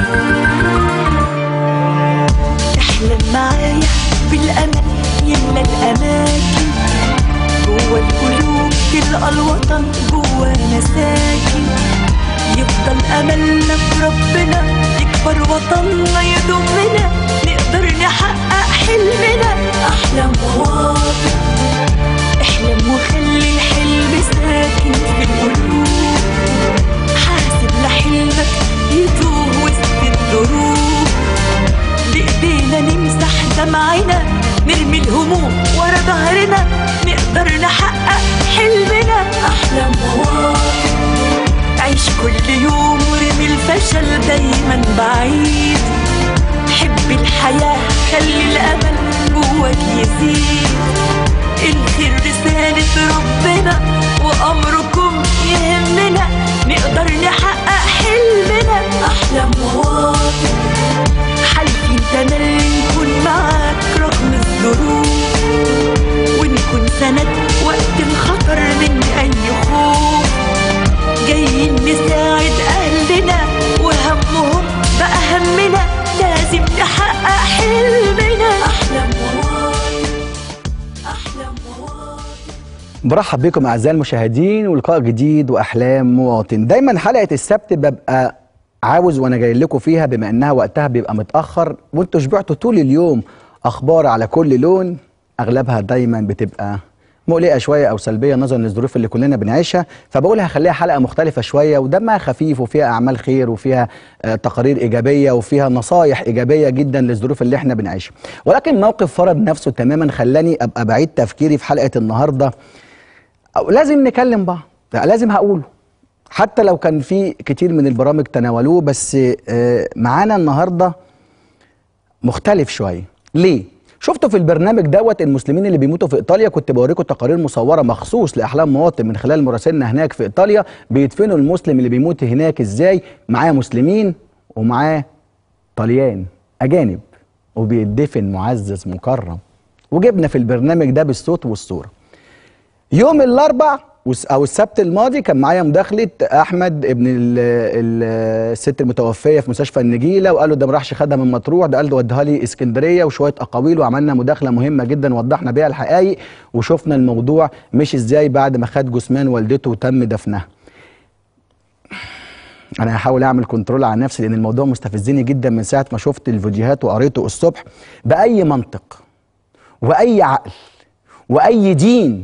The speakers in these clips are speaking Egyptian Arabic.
احلم معايا بالامل يملى الاماكن جوه القلوب تلقى الوطن جوانا ساكن يفضل املنا في ربنا يكبر وطننا يضمنا نقدر نحقق حلمنا احلم مواطن احلم وخلي الحلم ساكن في القلوب حاسب لحلمك يتوه وسط الدروب بايدينا نمسح دمعنا نرمي الهموم ورا ظهرنا نقدر نحقق حلمنا احلام مواطن عيش كل يوم ورمي الفشل دايما بعيد حب الحياة خلي الأمل جواك يزيد الخير رسالة ربنا وأمركم يهمنا نقدر نحقق حلمنا أحلام مواطن حالفين تملي نكون معاك رغم الظروف ونكون سند وقت الخطر من أي خوف جايين نساعد أهلنا وهمهم بقى همنا لازم نحقق حلمنا أحلام مواطن أحلام مواطن برحب بكم اعزائي المشاهدين ولقاء جديد واحلام مواطن دايما حلقه السبت ببقى عاوز وانا جاي لكم فيها بما انها وقتها بيبقى متاخر وانتوا شبعتوا طول اليوم اخبار على كل لون اغلبها دايما بتبقى مقلقه شويه او سلبيه نظرا للظروف اللي كلنا بنعيشها فبقول هخليها حلقه مختلفه شويه ودمها خفيف وفيها اعمال خير وفيها آه، تقارير ايجابيه وفيها نصايح ايجابيه جدا للظروف اللي احنا بنعيشها ولكن موقف فرض نفسه تماما خلاني ابقى بعيد تفكيري في حلقه النهارده أو لازم نكلم بعض لا، لازم هقوله حتى لو كان في كتير من البرامج تناولوه بس آه، معانا النهارده مختلف شويه ليه شفتوا في البرنامج دوت المسلمين اللي بيموتوا في ايطاليا كنت بوريكم تقارير مصوره مخصوص لاحلام مواطن من خلال مراسلنا هناك في ايطاليا بيدفنوا المسلم اللي بيموت هناك ازاي معاه مسلمين ومعاه طليان اجانب وبيدفن معزز مكرم وجبنا في البرنامج ده بالصوت والصوره يوم الاربع وس- او السبت الماضي كان معايا مداخله احمد ابن ال- ال- الست المتوفيه في مستشفى النجيله وقال له ده ما راحش خدها من مطروح ده قال له وديها لي اسكندريه وشويه اقاويل وعملنا مداخله مهمه جدا وضحنا بيها الحقائق وشفنا الموضوع مش ازاي بعد ما خد جثمان والدته وتم دفنها انا هحاول اعمل كنترول على نفسي لان الموضوع مستفزني جدا من ساعه ما شفت الفيديوهات وقريته الصبح باي منطق واي عقل واي دين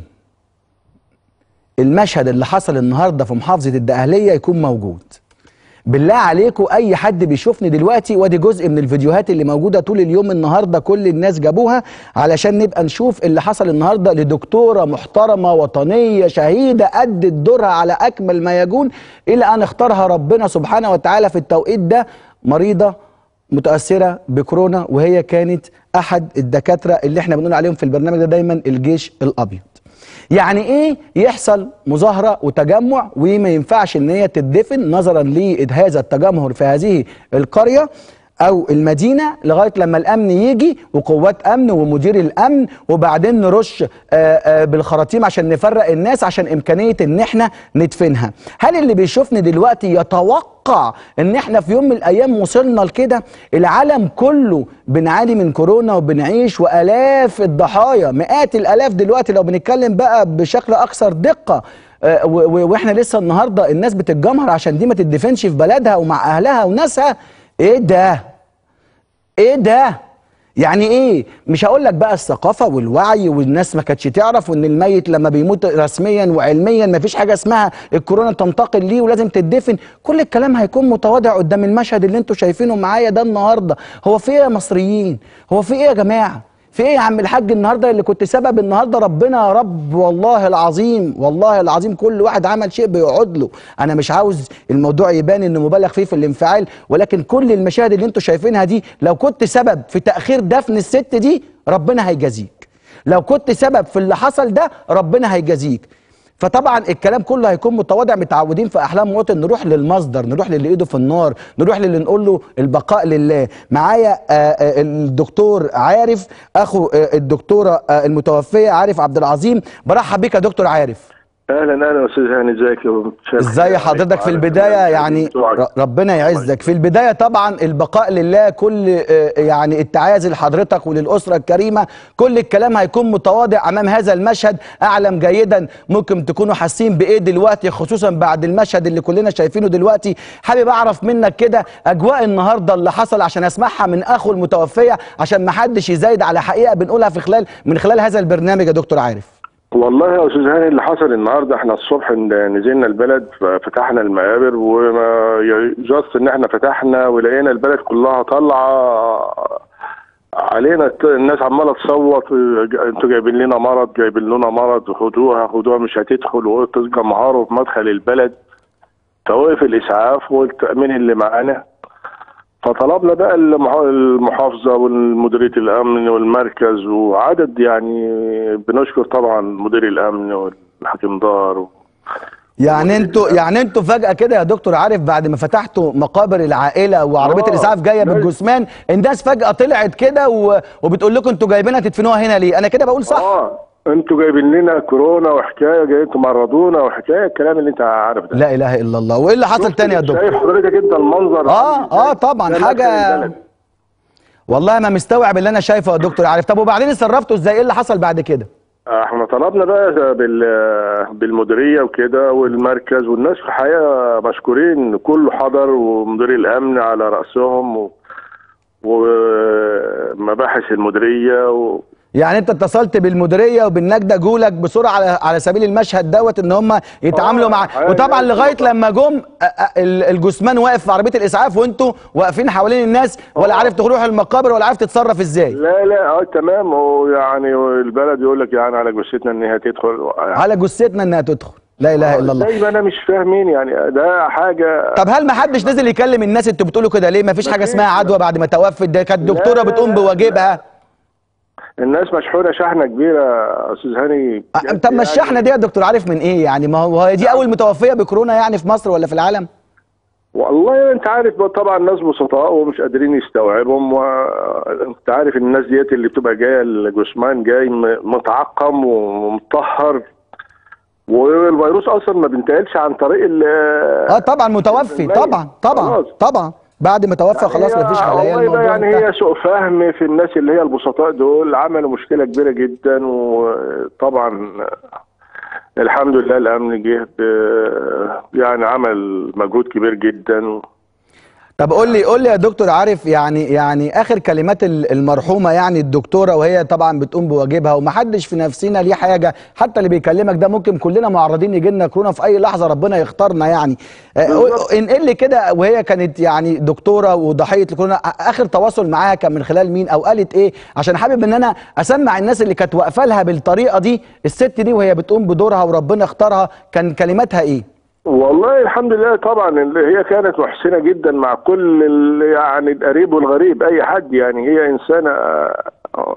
المشهد اللي حصل النهارده في محافظه الدقهليه يكون موجود بالله عليكم اي حد بيشوفني دلوقتي وادي جزء من الفيديوهات اللي موجوده طول اليوم النهارده كل الناس جابوها علشان نبقى نشوف اللي حصل النهارده لدكتوره محترمه وطنيه شهيده ادت دورها على اكمل ما يكون الى ان اختارها ربنا سبحانه وتعالى في التوقيت ده مريضه متاثره بكورونا وهي كانت احد الدكاتره اللي احنا بنقول عليهم في البرنامج ده دايما الجيش الابيض يعني ايه يحصل مظاهره وتجمع وما ينفعش ان هي تدفن نظرا لهذا التجمهر في هذه القريه او المدينه لغايه لما الامن يجي وقوات امن ومدير الامن وبعدين نرش آه، آه، بالخراطيم عشان نفرق الناس عشان امكانيه ان احنا ندفنها هل اللي بيشوفني دلوقتي يتوقع ان احنا في يوم من الايام وصلنا لكده العالم كله بنعاني من كورونا وبنعيش والاف الضحايا مئات الالاف دلوقتي لو بنتكلم بقى بشكل اكثر دقه آه، و- و- واحنا لسه النهارده الناس بتتجمهر عشان دي ما تدفنش في بلدها ومع اهلها وناسها ايه ده ايه ده يعني ايه مش هقول لك بقى الثقافه والوعي والناس ما كانتش تعرف وان الميت لما بيموت رسميا وعلميا ما فيش حاجه اسمها الكورونا تنتقل ليه ولازم تدفن كل الكلام هيكون متواضع قدام المشهد اللي انتوا شايفينه معايا ده النهارده هو في ايه يا مصريين هو في ايه يا جماعه في ايه يا عم الحاج النهارده اللي كنت سبب النهارده ربنا يا رب والله العظيم والله العظيم كل واحد عمل شيء بيقعد له انا مش عاوز الموضوع يبان انه مبالغ فيه في الانفعال ولكن كل المشاهد اللي انتوا شايفينها دي لو كنت سبب في تاخير دفن الست دي ربنا هيجازيك لو كنت سبب في اللي حصل ده ربنا هيجازيك فطبعا الكلام كله هيكون متواضع متعودين في احلام مواطن نروح للمصدر نروح للي ايده في النار نروح للي نقول له البقاء لله معايا آه، آه، الدكتور عارف اخو آه، الدكتوره آه، المتوفيه عارف عبد العظيم برحب بك يا دكتور عارف اهلا اهلا يا استاذ هاني ازيك يا شيخ؟ ازاي حضرتك في البدايه يعني ر- ربنا يعزك في البدايه طبعا البقاء لله كل آه، يعني التعازي لحضرتك وللاسره الكريمه كل الكلام هيكون متواضع امام هذا المشهد اعلم جيدا ممكن تكونوا حاسين بايه دلوقتي خصوصا بعد المشهد اللي كلنا شايفينه دلوقتي حابب اعرف منك كده اجواء النهارده اللي حصل عشان اسمعها من اخو المتوفيه عشان ما حدش يزايد على حقيقه بنقولها في خلال من خلال هذا البرنامج يا دكتور عارف والله يا استاذ هاني اللي حصل النهارده احنا الصبح ن- نزلنا البلد فتحنا المقابر وما جاست ان احنا فتحنا ولقينا البلد كلها طالعه علينا الت- الناس عماله تصوت انتوا جايبين لنا مرض جايبين لنا مرض خدوها خدوها مش هتدخل وتجمهروا في مدخل البلد فوقف الاسعاف والتامين اللي معانا فطلبنا بقى المح- المحافظه والمديريه الامن والمركز وعدد يعني بنشكر طبعا مدير الامن والحكيم دار و... يعني انتوا يعني انتوا فجأة كده يا دكتور عارف بعد ما فتحتوا مقابر العائلة وعربية آه، الإسعاف جاية ناس- بالجثمان الناس فجأة طلعت كده و... وبتقول لكم انتوا جايبينها تدفنوها هنا ليه؟ أنا كده بقول صح؟ اه انتوا جايبين لنا كورونا وحكايه جايين تمرضونا وحكايه الكلام اللي انت عارف ده لا إله إلا الله وإيه اللي حصل شفت- تاني يا دكتور؟ شايف حضرتك انت المنظر آه آه طبعا ده حاجة مدخل البلد. والله ما مستوعب اللي أنا شايفه يا دكتور عارف طب وبعدين اتصرفتوا إزاي؟ إيه اللي حصل بعد كده؟ احنا طلبنا بقى بال بالمديريه وكده والمركز والناس في الحقيقه مشكورين كله حضر ومدير الامن على راسهم و... ومباحث المديريه و... يعني انت اتصلت بالمديريه وبالنجده جولك بسرعه على على سبيل المشهد دوت ان هم يتعاملوا آه، مع حاجة وطبعا زي لغايه كده. لما جم أ- أ- ال- الجثمان واقف في عربيه الاسعاف وانتوا واقفين حوالين الناس ولا آه. عارف تروح المقابر ولا عارف تتصرف ازاي لا لا اه تمام ويعني البلد يقول لك يعني على جثتنا ان هي تدخل على جثتنا انها تدخل لا اله الا الله زي ما انا مش فاهمين يعني ده حاجه طب هل ما حدش نزل يكلم الناس انتوا بتقولوا كده ليه ما فيش حاجه مفيش. اسمها عدوى بعد ما توفت ده كانت لا، دكتوره لا، بتقوم لا، بواجبها الناس مشحونه شحنه كبيره يا استاذ هاني أ- طب ما الشحنه دي يا دكتور عارف من ايه يعني ما هو هي دي اول متوفيه بكورونا يعني في مصر ولا في العالم والله انت عارف بقى طبعا الناس بسطاء ومش قادرين يستوعبهم وانت عارف الناس ديت اللي بتبقى جايه الجثمان جاي م- متعقم ومطهر والفيروس اصلا ما بينتقلش عن طريق ال اه طبعا متوفي الميت. طبعا طبعا خلاص. طبعا بعد ما توفى خلاص هي- مفيش خلايا والله الموضوع بقى يعني انتهى. هي سوء فهم في الناس اللي هي البسطاء دول عملوا مشكله كبيره جدا وطبعا الحمد لله الامن جه ب- يعني عمل مجهود كبير جدا طب قول لي قول لي يا دكتور عارف يعني يعني اخر كلمات ال- المرحومه يعني الدكتوره وهي طبعا بتقوم بواجبها ومحدش في نفسنا ليه حاجه حتى اللي بيكلمك ده ممكن كلنا معرضين يجي لنا كورونا في اي لحظه ربنا يختارنا يعني آه، بالظبط. انقل لي كده وهي كانت يعني دكتوره وضحيه الكورونا آ- اخر تواصل معاها كان من خلال مين او قالت ايه عشان حابب ان انا اسمع الناس اللي كانت واقفه لها بالطريقه دي الست دي وهي بتقوم بدورها وربنا اختارها كان كلماتها ايه والله الحمد لله طبعا اللي هي كانت محسنه جدا مع كل ال- يعني القريب والغريب اي حد يعني هي انسانه آه،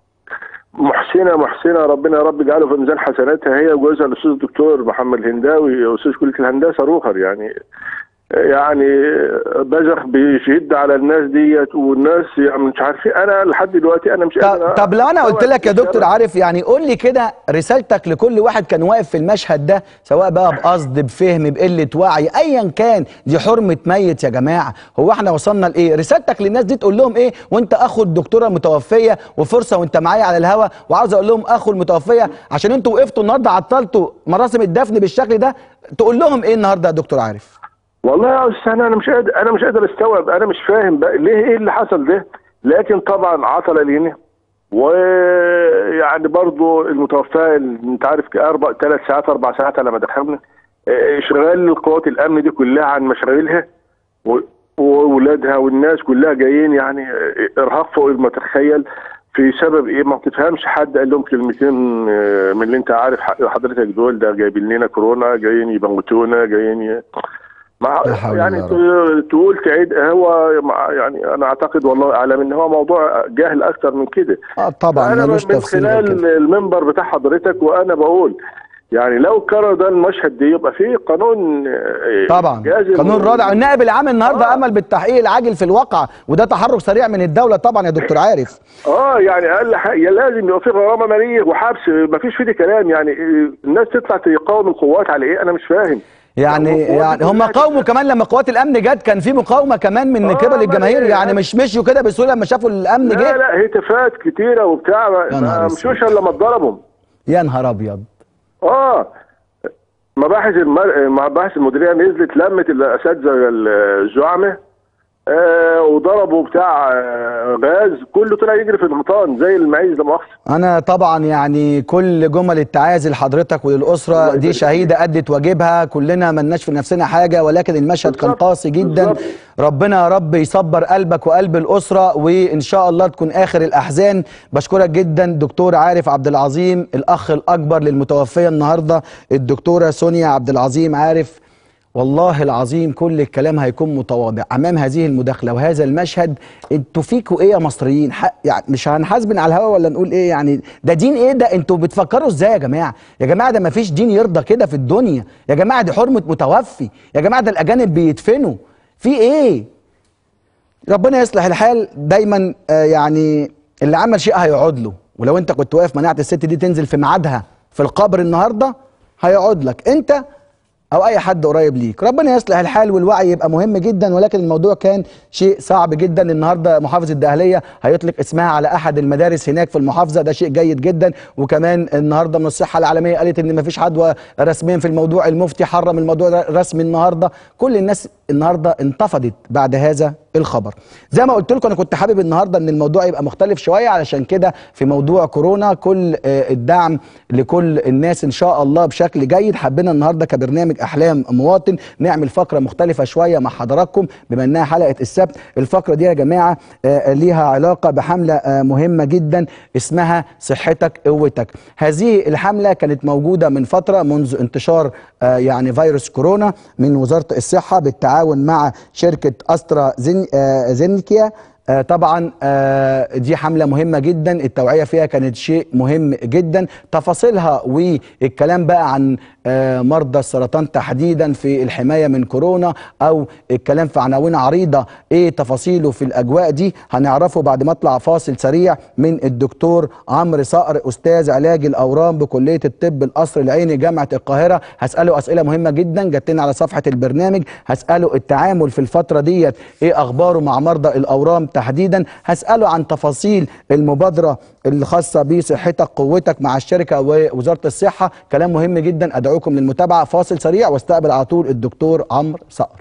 محسنه محسنه ربنا يا رب يجعله في ميزان حسناتها هي وجوزها الاستاذ الدكتور محمد الهنداوي استاذ كليه الهندسه روخر يعني يعني بزخ بيشد على الناس ديت والناس يعني مش عارفين انا لحد دلوقتي انا مش طب, قادر طب لو انا قلت لك يا أستوعب دكتور عارف يعني قول لي كده رسالتك لكل واحد كان واقف في المشهد ده سواء بقى بقصد بفهم بقله وعي ايا كان دي حرمه ميت يا جماعه هو احنا وصلنا لايه رسالتك للناس دي تقول لهم ايه وانت اخو الدكتوره المتوفيه وفرصه وانت معايا على الهوا وعاوز اقول لهم اخو المتوفيه عشان انتوا وقفتوا النهارده عطلتوا مراسم الدفن بالشكل ده تقول لهم ايه النهارده يا دكتور عارف والله يا استاذ انا أنا مش قادر انا مش قادر استوعب انا مش فاهم بقى ليه ايه اللي حصل ده لكن طبعا عطل لينا ويعني برضو المتوفاه انت عارف اربع ثلاث ساعات اربع ساعات على ما دخلنا آه، اشغال القوات الامن دي كلها عن مشاغلها و- وولادها والناس كلها جايين يعني آه، ارهاق فوق ما تتخيل في سبب ايه ما تفهمش حد قال لهم كلمتين آه، من اللي انت عارف حضرتك دول ده جايبين لنا كورونا جايين يموتونا جايين ي... مع لا حول يعني ولا ت- تقول تعيد هو مع- يعني انا اعتقد والله اعلم ان هو موضوع جاهل اكتر من كده اه طبعا انا ملوش من تفصيل غير خلال كده. المنبر بتاع حضرتك وانا بقول يعني لو كرر ده المشهد دي يبقى في قانون آه، طبعا جازم قانون و- رادع النائب العام النهارده آه. امل بالتحقيق العاجل في الواقع وده تحرك سريع من الدوله طبعا يا دكتور عارف اه يعني اقل حاجه لازم يبقى في غرامه ماليه وحبس ما فيش فيه كلام يعني آه، الناس تطلع تقاوم القوات على ايه انا مش فاهم يعني القوات يعني هم كلها قاوموا كمان لما قوات الامن جت كان في مقاومه كمان من آه، قبل ما الجماهير هي- يعني مش مشيوا كده بسهوله لما شافوا الامن لا جه لا هتافات كتيره وبتاع يا ما- نهار ما أسود. مشوش الا لما اتضربوا يا نهار ابيض اه مباحث المر... مباحث المديريه نزلت لمت الاساتذه الزعماء آه وضربوا بتاع آه غاز كله طلع يجري في الغيطان زي المعيز لا مؤاخذه انا طبعا يعني كل جمل التعازي لحضرتك وللاسره الله دي يبارك شهيده ادت واجبها كلنا ملناش في نفسنا حاجه ولكن المشهد كان بالظبط، قاسي جدا بالظبط. ربنا يا رب يصبر قلبك وقلب الاسره وان شاء الله تكون اخر الاحزان بشكرك جدا دكتور عارف عبد العظيم الاخ الاكبر للمتوفيه النهارده الدكتوره سونيا عبد العظيم عارف والله العظيم كل الكلام هيكون متواضع امام هذه المداخله وهذا المشهد انتوا فيكوا ايه يا مصريين حق يعني مش هنحاسبن على الهوا ولا نقول ايه يعني ده دين ايه ده انتوا بتفكروا ازاي يا جماعه يا جماعه ده مفيش دين يرضى كده في الدنيا يا جماعه دي حرمه متوفي يا جماعه ده الاجانب بيدفنوا في ايه ربنا يصلح الحال دايما آه يعني اللي عمل شيء هيقعد له ولو انت كنت واقف منعت الست دي تنزل في ميعادها في القبر النهارده هيقعد لك انت او اي حد قريب ليك ربنا يصلح الحال والوعي يبقى مهم جدا ولكن الموضوع كان شيء صعب جدا النهارده محافظه الدهليه هيطلق اسمها على احد المدارس هناك في المحافظه ده شيء جيد جدا وكمان النهارده من الصحه العالميه قالت ان مفيش عدوى رسميا في الموضوع المفتي حرم الموضوع ده رسمي النهارده كل الناس النهارده انتفضت بعد هذا الخبر زي ما قلت لكم انا كنت حابب النهارده ان الموضوع يبقى مختلف شويه علشان كده في موضوع كورونا كل آه، الدعم لكل الناس ان شاء الله بشكل جيد حبينا النهارده كبرنامج احلام مواطن نعمل فقره مختلفه شويه مع حضراتكم بما انها حلقه السبت الفقره دي يا جماعه آه، ليها علاقه بحمله آه، مهمه جدا اسمها صحتك قوتك هذه الحمله كانت موجوده من فتره منذ انتشار آه، يعني فيروس كورونا من وزاره الصحه بالتعاون مع شركه استرا زين آه، زينكيا آه، طبعا آه، دي حملة مهمة جدا التوعية فيها كانت شيء مهم جدا تفاصيلها والكلام بقى عن آه، مرضى السرطان تحديدا في الحماية من كورونا أو الكلام في عناوين عريضة إيه تفاصيله في الأجواء دي هنعرفه بعد ما أطلع فاصل سريع من الدكتور عمرو صقر أستاذ علاج الأورام بكلية الطب القصر العيني جامعة القاهرة هسأله أسئلة مهمة جدا جات لنا على صفحة البرنامج هسأله التعامل في الفترة ديت إيه أخباره مع مرضى الأورام تحديدا هسأله عن تفاصيل المبادرة الخاصة بصحتك قوتك مع الشركة ووزارة الصحة كلام مهم جدا أدعوكم للمتابعة فاصل سريع واستقبل على طول الدكتور عمرو صقر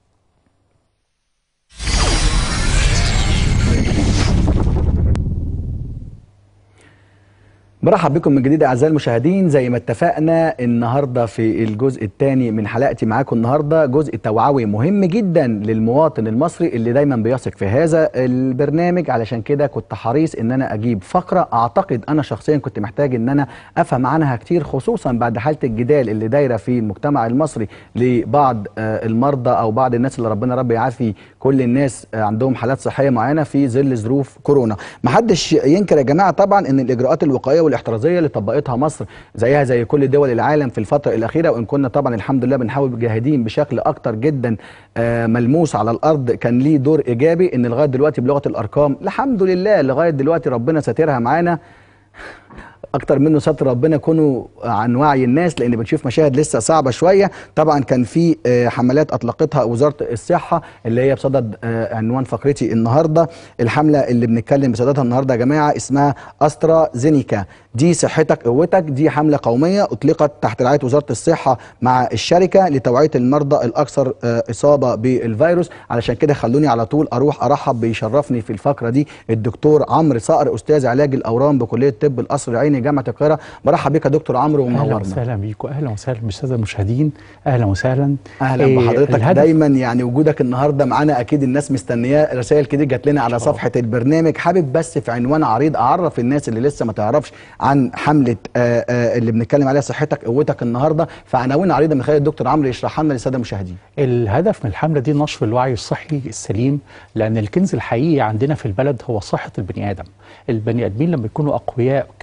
برحب بكم من جديد اعزائي المشاهدين زي ما اتفقنا النهارده في الجزء الثاني من حلقتي معاكم النهارده جزء توعوي مهم جدا للمواطن المصري اللي دايما بيثق في هذا البرنامج علشان كده كنت حريص ان انا اجيب فقره اعتقد انا شخصيا كنت محتاج ان انا افهم عنها كتير خصوصا بعد حاله الجدال اللي دايره في المجتمع المصري لبعض آه، المرضى او بعض الناس اللي ربنا رب يعافي كل الناس آه، عندهم حالات صحيه معينه في ظل ظروف كورونا محدش ينكر يا جماعه طبعا ان الاجراءات الوقائيه والاحترازيه اللي طبقتها مصر زيها زي كل دول العالم في الفتره الاخيره وان كنا طبعا الحمد لله بنحاول جاهدين بشكل اكتر جدا آه، ملموس على الارض كان ليه دور ايجابي ان لغايه دلوقتي بلغه الارقام الحمد لله لغايه دلوقتي ربنا ساترها معانا اكتر منه ستر ربنا يكونوا عن وعي الناس لان بنشوف مشاهد لسه صعبه شويه طبعا كان في آه، حملات اطلقتها وزاره الصحه اللي هي بصدد آه، عنوان فقرتي النهارده الحمله اللي بنتكلم بصددها النهارده يا جماعه اسمها استرا زينيكا دي صحتك قوتك دي حمله قوميه اطلقت تحت رعايه وزاره الصحه مع الشركه لتوعيه المرضى الاكثر آه، اصابه بالفيروس علشان كده خلوني على طول اروح ارحب بيشرفني في الفقره دي الدكتور عمرو صقر استاذ علاج الاورام بكليه طب القصر العيني جامعه القاهره برحب بك يا دكتور عمرو اهلا ومنورنا وسهلا بيكم اهلا وسهلا بالساده المشاهدين اهلا وسهلا اهلا إيه، بحضرتك الهدف- دايما يعني وجودك النهارده معانا اكيد الناس مستنياه رسائل كتير جات لنا على صفحه البرنامج حابب بس في عنوان عريض اعرف الناس اللي لسه ما تعرفش عن حمله آه آه اللي بنتكلم عليها صحتك قوتك النهارده فعناوين عريضه من خلال الدكتور عمرو يشرحها لنا للساده المشاهدين الهدف من الحمله دي نشر الوعي الصحي السليم لان الكنز الحقيقي عندنا في البلد هو صحه البني ادم البني ادمين لما يكونوا اقوياء كبدنيا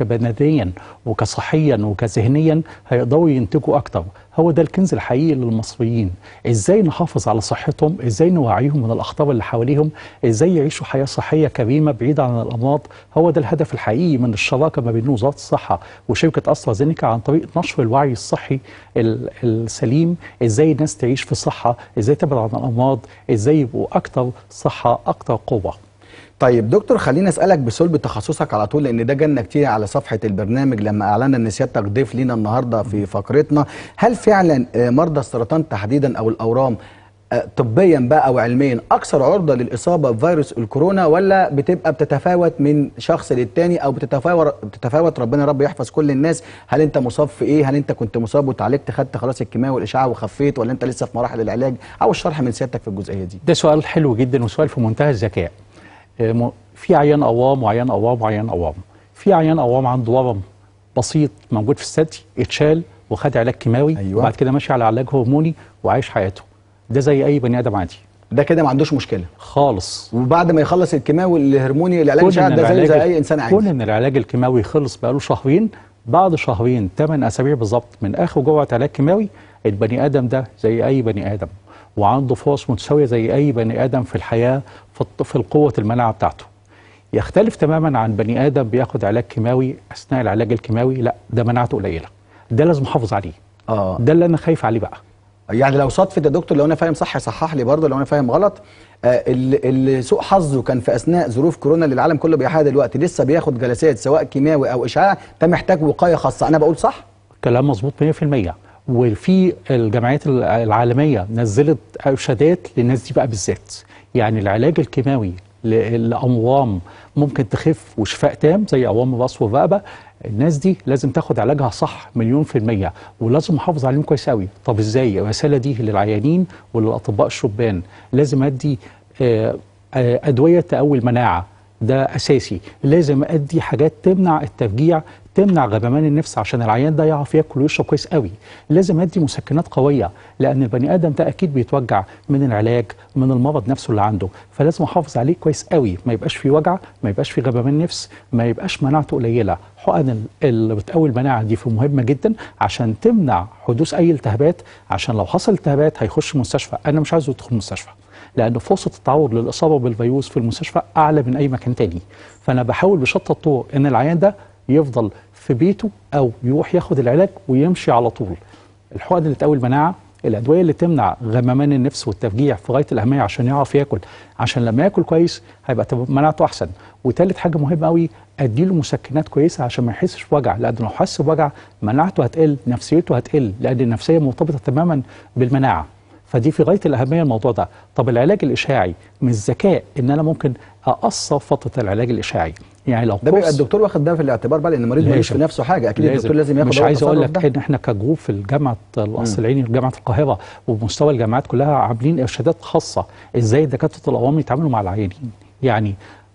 ماديا وكصحيا وكذهنيا هيقدروا ينتجوا اكتر هو ده الكنز الحقيقي للمصريين ازاي نحافظ على صحتهم ازاي نوعيهم من الاخطار اللي حواليهم ازاي يعيشوا حياه صحيه كريمه بعيده عن الامراض هو ده الهدف الحقيقي من الشراكه ما بين وزاره الصحه وشركه استرازينيكا عن طريق نشر الوعي الصحي ال- السليم ازاي الناس تعيش في صحه ازاي تبعد عن الامراض ازاي يبقوا اكتر صحه اكتر قوه طيب دكتور خليني اسالك بصلب تخصصك على طول لان ده جالنا كتير على صفحه البرنامج لما اعلنا ان سيادتك ضيف لينا النهارده في فقرتنا هل فعلا آه، مرضى السرطان تحديدا او الاورام آه، طبيا بقى او علميا اكثر عرضه للاصابه بفيروس الكورونا ولا بتبقى بتتفاوت من شخص للتاني او بتتفاوت بتتفاوت ربنا رب يحفظ كل الناس هل انت مصاب في ايه هل انت كنت مصاب وتعالجت خدت خلاص الكيماوي والاشعه وخفيت ولا انت لسه في مراحل العلاج او الشرح من سيادتك في الجزئيه دي ده سؤال حلو جدا وسؤال في منتهى الذكاء آه، م- في عيان قوام وعيان قوام وعيان قوام في عيان قوام عنده ورم بسيط موجود في الثدي اتشال وخد علاج كيماوي أيوة. وبعد كده ماشي على علاج هرموني وعايش حياته ده زي اي بني ادم عادي ده كده ما عندوش مشكله خالص وبعد ما يخلص الكيماوي الهرموني العلاج كون الشعبي إن ده زيه العلاج- زي اي انسان عادي كون ان العلاج الكيماوي خلص بقاله شهرين بعد شهرين 8 اسابيع بالظبط من اخر جرعه علاج كيماوي البني ادم ده زي اي بني ادم وعنده فرص متساويه زي اي بني ادم في الحياه في الط- في القوه المناعه بتاعته يختلف تماما عن بني ادم بياخد علاج كيماوي اثناء العلاج الكيماوي لا ده مناعته قليله ده لازم احافظ عليه اه ده اللي انا خايف عليه بقى يعني لو صدفه يا دكتور لو انا فاهم صح صحح لي برضه لو انا فاهم غلط آه اللي, اللي سوء حظه كان في اثناء ظروف كورونا اللي العالم كله بيحياها دلوقتي لسه بياخد جلسات سواء كيماوي او اشعاع ده محتاج وقايه خاصه انا بقول صح كلام مظبوط 100% وفي الجمعيات العالميه نزلت ارشادات للناس دي بقى بالذات يعني العلاج الكيماوي ل- لاموام ممكن تخف وشفاء تام زي اوام الراس والرقبه الناس دي لازم تاخد علاجها صح مليون في المية ولازم احافظ عليهم كويس قوي طب ازاي الرسالة دي للعيانين وللاطباء الشبان لازم ادي آه، آه، ادوية تقوي المناعة ده اساسي لازم ادي حاجات تمنع التفجيع تمنع غممان النفس عشان العيان ده يعرف ياكل ويشرب كويس قوي لازم ادي مسكنات قويه لان البني ادم ده اكيد بيتوجع من العلاج من المرض نفسه اللي عنده فلازم احافظ عليه كويس قوي ما يبقاش فيه وجع ما يبقاش فيه غممان نفس ما يبقاش مناعته قليله حقن ال- اللي بتقوي المناعه دي في مهمه جدا عشان تمنع حدوث اي التهابات عشان لو حصل التهابات هيخش مستشفى انا مش عايزه يدخل المستشفى لان فرصه التعرض للاصابه بالفيروس في المستشفى اعلى من اي مكان تاني فانا بحاول بشتى الطرق ان العيان ده يفضل في بيته او يروح ياخد العلاج ويمشي على طول الحقن اللي تقوي المناعه الادويه اللي تمنع غممان النفس والتفجيع في غايه الاهميه عشان يعرف ياكل عشان لما ياكل كويس هيبقى تب- مناعته احسن وتالت حاجه مهمه قوي اديله مسكنات كويسه عشان ما يحسش بوجع لان لو حس بوجع مناعته هتقل نفسيته هتقل لان النفسيه مرتبطه تماما بالمناعه فدي في غايه الاهميه الموضوع ده طب العلاج الاشاعي من الذكاء ان انا ممكن اقصر فتره العلاج الاشاعي يعني لو ده بيبقى كورس- الدكتور واخد ده في الاعتبار بقى لان المريض ملوش لازم. في نفسه حاجه اكيد الدكتور لازم ياخد مش هو عايز اقول التصرف لك ده. ان احنا كجروب في الجامعه القصر العيني في جامعه القاهره ومستوى الجامعات كلها عاملين ارشادات خاصه ازاي دكاتره الاوام يتعاملوا مع العيانين يعني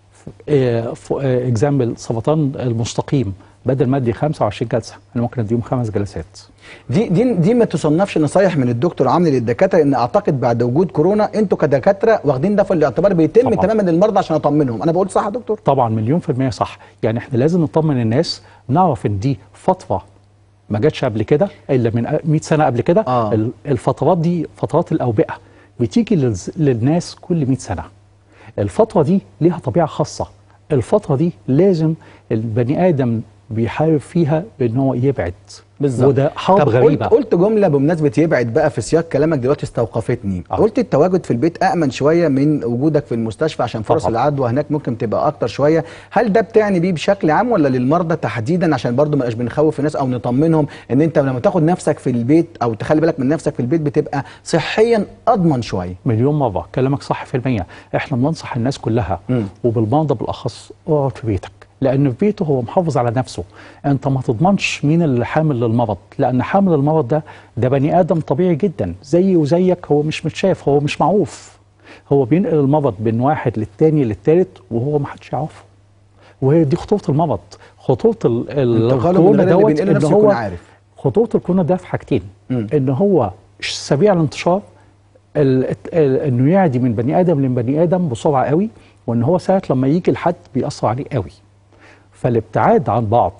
اكزامبل سرطان المستقيم بدل ما ادي 25 جلسه انا ممكن اديهم خمس جلسات دي دي دي ما تصنفش نصايح من الدكتور عامل للدكاتره ان اعتقد بعد وجود كورونا انتوا كدكاتره واخدين ده في الاعتبار بيتم طبعاً. تماما للمرضى عشان اطمنهم انا بقول صح يا دكتور طبعا مليون في المية صح يعني احنا لازم نطمن الناس نعرف ان دي فترة ما جاتش قبل كده الا من 100 سنة قبل كده آه. ال- الفترات دي فترات الأوبئة بتيجي للز- للناس كل 100 سنة الفترة دي ليها طبيعة خاصة الفترة دي لازم البني آدم بيحارب فيها بان هو يبعد بالظبط وده حرب طب غريبة قلت, قلت جمله بمناسبه يبعد بقى في سياق كلامك دلوقتي استوقفتني آه. قلت التواجد في البيت امن شويه من وجودك في المستشفى عشان فرص طبعاً. العدوى هناك ممكن تبقى اكتر شويه هل ده بتعني بيه بشكل عام ولا للمرضى تحديدا عشان برضو ما نبقاش بنخوف الناس او نطمنهم ان انت لما تاخد نفسك في البيت او تخلي بالك من نفسك في البيت بتبقى صحيا اضمن شويه مليون مرة كلامك صح في المية احنا بننصح الناس كلها مم. وبالمرضى بالأخص اقعد في بيتك لأن في بيته هو محافظ على نفسه أنت ما تضمنش مين اللي حامل للمرض لأن حامل المرض ده ده بني آدم طبيعي جدا زيي وزيك هو مش متشاف هو مش معروف هو بينقل المرض من واحد للتاني للتالت وهو ما حدش يعرفه وهي دي خطورة المرض خطورة ال- ال- انتقاله من الكورونا غير اللي دوت بينقله إن نفسه هو يكون عارف خطوره الكورونا ده في حاجتين مم. ان هو سريع الانتشار ال- ال- انه يعدي من بني ادم لبني ادم بسرعه قوي وان هو ساعه لما يجي لحد بيأثر عليه قوي فالابتعاد عن بعض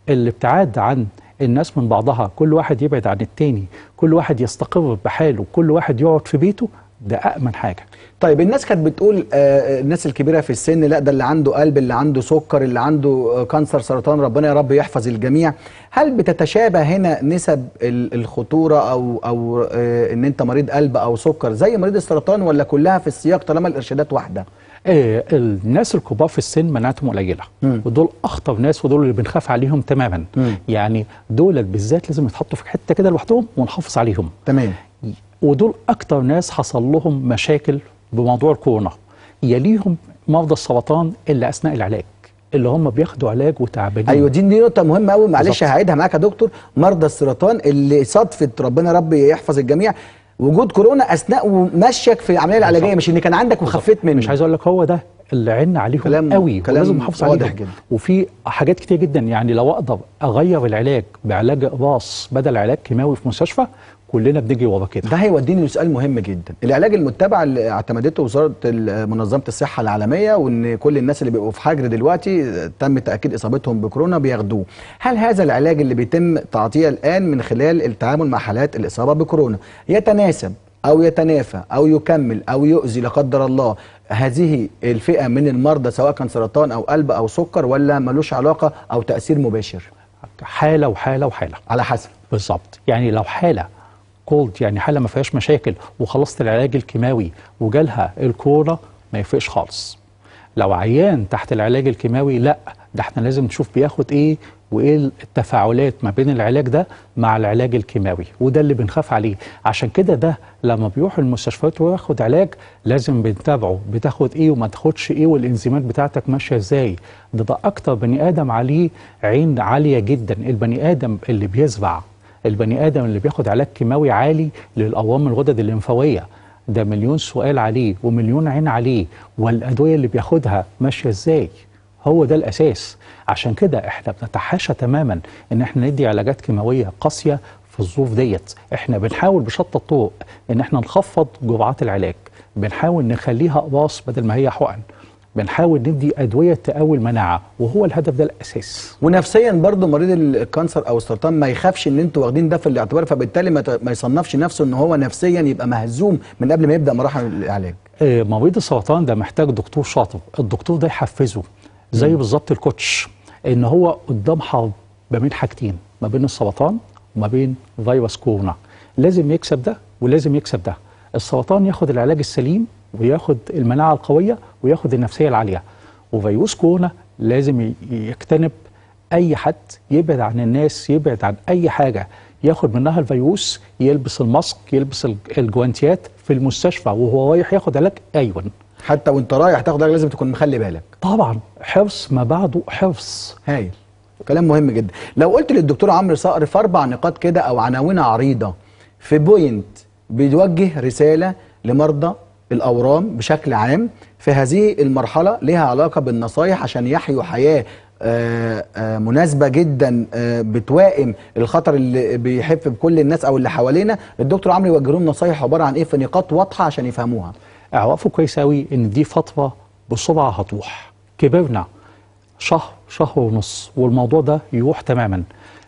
الابتعاد عن الناس من بعضها كل واحد يبعد عن التاني كل واحد يستقر بحاله كل واحد يقعد في بيته ده أأمن حاجة طيب الناس كانت بتقول آه، الناس الكبيره في السن لا ده اللي عنده قلب اللي عنده سكر اللي عنده آه، كانسر سرطان ربنا يا رب يحفظ الجميع هل بتتشابه هنا نسب ال- الخطوره او او آه، ان انت مريض قلب او سكر زي مريض السرطان ولا كلها في السياق طالما الارشادات واحده آه، الناس الكبار في السن مناعتهم قليله مم. ودول اخطر ناس ودول اللي بنخاف عليهم تماما مم. يعني دول بالذات لازم يتحطوا في حته كده لوحدهم ونحافظ عليهم تمام ودول اكتر ناس حصل لهم مشاكل بموضوع الكورونا يليهم مرضى السرطان اللي اثناء العلاج اللي هم بياخدوا علاج وتعبانين ايوه دي دي نقطه مهمه قوي معلش بالظبط. هعيدها معاك يا دكتور مرضى السرطان اللي صدفه ربنا رب يحفظ الجميع وجود كورونا اثناء مشيك في العمليه العلاجيه بالظبط. مش ان كان عندك وخفيت منه مش عايز اقول لك هو ده اللي عنا عليهم كلام- قوي كلام ولازم نحافظ واضح عليهم جدا. وفي حاجات كتير جدا يعني لو اقدر اغير العلاج بعلاج اقراص بدل علاج كيماوي في مستشفى كلنا بنجري ورا كده ده هيوديني لسؤال مهم جدا العلاج المتبع اللي اعتمدته وزاره ال- منظمه الصحه العالميه وان كل الناس اللي بيبقوا في حجر دلوقتي تم تاكيد اصابتهم بكورونا بياخدوه هل هذا العلاج اللي بيتم تعطيه الان من خلال التعامل مع حالات الاصابه بكورونا يتناسب او يتنافى او يكمل او يؤذي لا قدر الله هذه الفئه من المرضى سواء كان سرطان او قلب او سكر ولا ملوش علاقه او تاثير مباشر حاله وحاله وحاله على حسب بالظبط يعني لو حاله كولد يعني حاله ما فيهاش مشاكل وخلصت العلاج الكيماوي وجالها الكورونا ما يفرقش خالص لو عيان تحت العلاج الكيماوي لا ده احنا لازم نشوف بياخد ايه وايه التفاعلات ما بين العلاج ده مع العلاج الكيماوي وده اللي بنخاف عليه عشان كده ده لما بيروح المستشفيات وياخد علاج لازم بنتابعه بتاخد ايه وما تاخدش ايه والانزيمات بتاعتك ماشيه ازاي ده ده اكتر بني ادم عليه عين عاليه جدا البني ادم اللي بيزرع البني ادم اللي بياخد علاج كيماوي عالي للاورام الغدد الليمفاويه ده مليون سؤال عليه ومليون عين عليه والادويه اللي بياخدها ماشيه ازاي هو ده الاساس عشان كده احنا بنتحاشى تماما ان احنا ندي علاجات كيماويه قاسيه في الظروف ديت احنا بنحاول بشتى الطرق ان احنا نخفض جرعات العلاج بنحاول نخليها اقراص بدل ما هي حقن بنحاول ندي ادويه تقوي المناعه وهو الهدف ده الاساس ونفسيا برضه مريض الكانسر او السرطان ما يخافش ان انتوا واخدين ده في الاعتبار فبالتالي ما ت- ما يصنفش نفسه ان هو نفسيا يبقى مهزوم من قبل ما يبدا مراحل العلاج آه، مريض السرطان ده محتاج دكتور شاطر الدكتور ده يحفزه زي بالظبط الكوتش ان هو قدام حرب ما بين حاجتين ما بين السرطان وما بين فيروس كورونا لازم يكسب ده ولازم يكسب ده السرطان ياخد العلاج السليم وياخد المناعه القويه وياخد النفسيه العاليه وفيروس كورونا لازم ي- يجتنب اي حد يبعد عن الناس يبعد عن اي حاجه ياخد منها الفيروس يلبس الماسك يلبس الج- الجوانتيات في المستشفى وهو رايح ياخد علاج ايوه حتى وانت رايح تاخد علاج لازم تكون مخلي بالك طبعا حرص ما بعده حرص هايل كلام مهم جدا لو قلت للدكتور عمرو صقر في اربع نقاط كده او عناوين عريضه في بوينت بيوجه رساله لمرضى الاورام بشكل عام في هذه المرحله لها علاقه بالنصايح عشان يحيوا حياه آه، آه، مناسبه جدا آه، بتوائم الخطر اللي بيحف بكل الناس او اللي حوالينا الدكتور عمرو يوجه لهم نصايح عباره عن ايه في نقاط واضحه عشان يفهموها اعرفوا كويس قوي ان دي فتره بسرعه هتروح كبرنا شهر شهر ونص والموضوع ده يروح تماما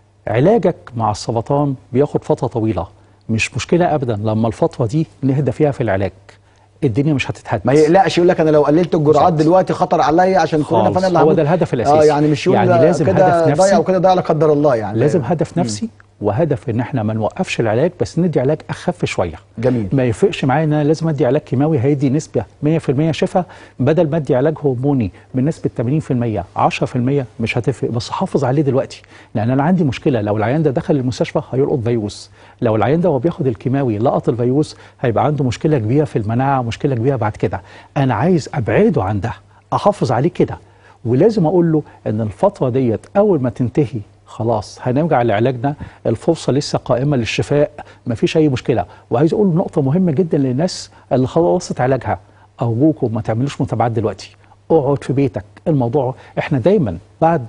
علاجك مع السرطان بياخد فتره طويله مش مشكله ابدا لما الفتره دي نهدى فيها في العلاج الدنيا مش هتتهد ما يقلقش يقول لك انا لو قللت الجرعات بالظبط. دلوقتي خطر عليا عشان كورونا خالص. فانا اللي هو هموت. ده الهدف الأساسي. اه يعني مش يقول يعني لا لازم كده هدف ضايع نفسي. وكده ضايع لا قدر الله يعني لازم هدف نفسي وهدف ان احنا ما نوقفش العلاج بس ندي علاج اخف شويه جميل. ما يفرقش معايا ان انا لازم ادي علاج كيماوي هيدي نسبه 100% شفاء بدل ما ادي علاج هرموني بنسبه 80% 10% مش هتفرق بس حافظ عليه دلوقتي لان انا عندي مشكله لو العيان ده دخل المستشفى هيلقط فيروس لو العيان ده وهو بياخد الكيماوي لقط الفيروس هيبقى عنده مشكله كبيره في المناعه مشكله كبيره بعد كده انا عايز ابعده عن ده احافظ عليه كده ولازم اقول له ان الفتره ديت اول ما تنتهي خلاص هنرجع لعلاجنا الفرصه لسه قائمه للشفاء مفيش اي مشكله وعايز اقول نقطه مهمه جدا للناس اللي خلصت علاجها ارجوكم ما تعملوش متابعات دلوقتي اقعد في بيتك الموضوع احنا دايما بعد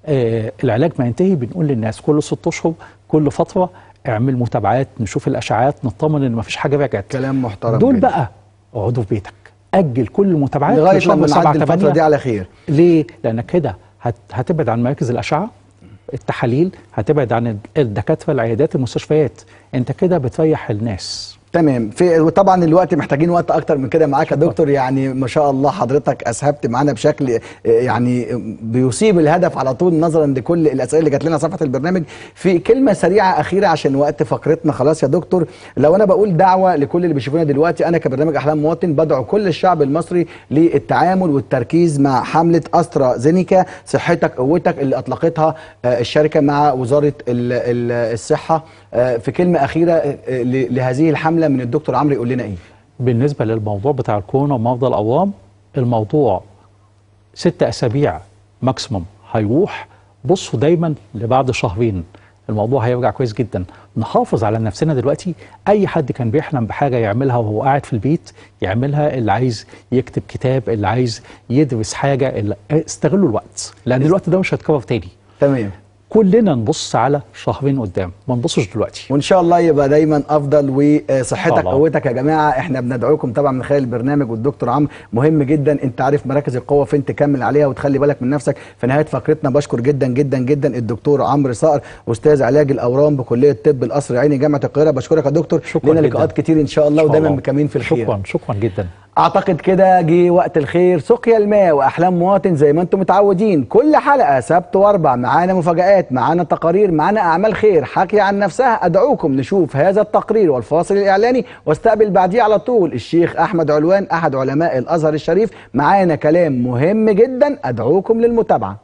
آه العلاج ما ينتهي بنقول للناس كل ست اشهر كل فتره اعمل متابعات نشوف الاشعاعات نطمن ان مفيش حاجه رجعت كلام محترم دول جدا. بقى اقعدوا في بيتك اجل كل المتابعات لغايه لشهر لما سبعة نعدي الفتره تمانية. دي على خير ليه؟ لأنك كده هت... هتبعد عن مراكز الأشعة التحاليل هتبعد عن الدكاتره العيادات المستشفيات انت كده بتريح الناس تمام في وطبعا الوقت محتاجين وقت اكتر من كده معاك يا دكتور يعني ما شاء الله حضرتك اسهبت معانا بشكل آه، يعني بيصيب الهدف على طول نظرا لكل الاسئله اللي جات لنا على صفحه البرنامج في كلمه سريعه اخيره عشان وقت فقرتنا خلاص يا دكتور لو انا بقول دعوه لكل اللي بيشوفونا دلوقتي انا كبرنامج احلام مواطن بدعو كل الشعب المصري للتعامل والتركيز مع حمله استرا زينيكا صحتك قوتك اللي اطلقتها آه، الشركه مع وزاره ال- ال- الصحه آه، في كلمه اخيره آه، ل- لهذه الحمله من الدكتور عمرو يقول لنا ايه بالنسبه للموضوع بتاع الكورونا ومرضى الاورام الموضوع ست اسابيع ماكسيموم هيروح بصوا دايما لبعد شهرين الموضوع هيرجع كويس جدا نحافظ على نفسنا دلوقتي اي حد كان بيحلم بحاجه يعملها وهو قاعد في البيت يعملها اللي عايز يكتب كتاب اللي عايز يدرس حاجه اللي استغلوا الوقت لان الوقت ده مش هيتكرر تاني تمام كلنا نبص على شهرين قدام ما نبصش دلوقتي وان شاء الله يبقى دايما افضل وصحتك الله. قوتك يا جماعه احنا بندعوكم طبعا من خلال البرنامج والدكتور عمرو مهم جدا انت عارف مراكز القوه فين تكمل عليها وتخلي بالك من نفسك في نهايه فقرتنا بشكر جدا جدا جدا الدكتور عمرو صقر استاذ علاج الاورام بكليه طب القصر العيني جامعه القاهره بشكرك يا دكتور شكرا لنا جدا. لقاءات كتير ان شاء الله إن شاء ودايما الله. مكملين في الخير شكرا شكرا جدا اعتقد كده جه وقت الخير سقيا الماء واحلام مواطن زي ما انتم متعودين كل حلقه سبت واربع معانا مفاجات معانا تقارير معانا اعمال خير حكي عن نفسها ادعوكم نشوف هذا التقرير والفاصل الاعلاني واستقبل بعديه على طول الشيخ احمد علوان احد علماء الازهر الشريف معانا كلام مهم جدا ادعوكم للمتابعه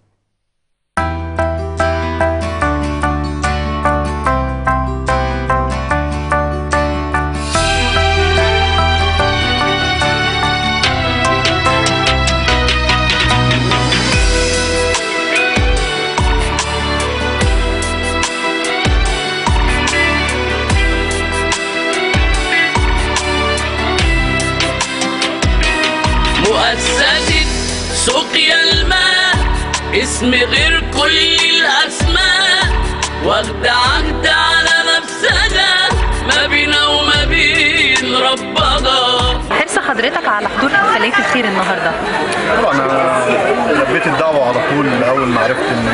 مؤسسة سقيا الماء اسم غير كل الأسماء واخد عهد على نفسنا ما بينا وما بين ربنا حرص حضرتك على حضور احتفالية الخير النهارده طبعا انا لبيت الدعوه على طول اول ما عرفت ان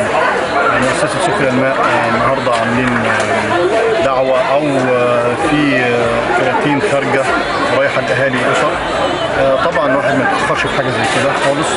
مؤسسه سقيا الماء النهارده عاملين دعوه او في كراتين خارجه رايحه لاهالي الاسر طبعا الواحد ما يتاخرش في حاجه زي كده خالص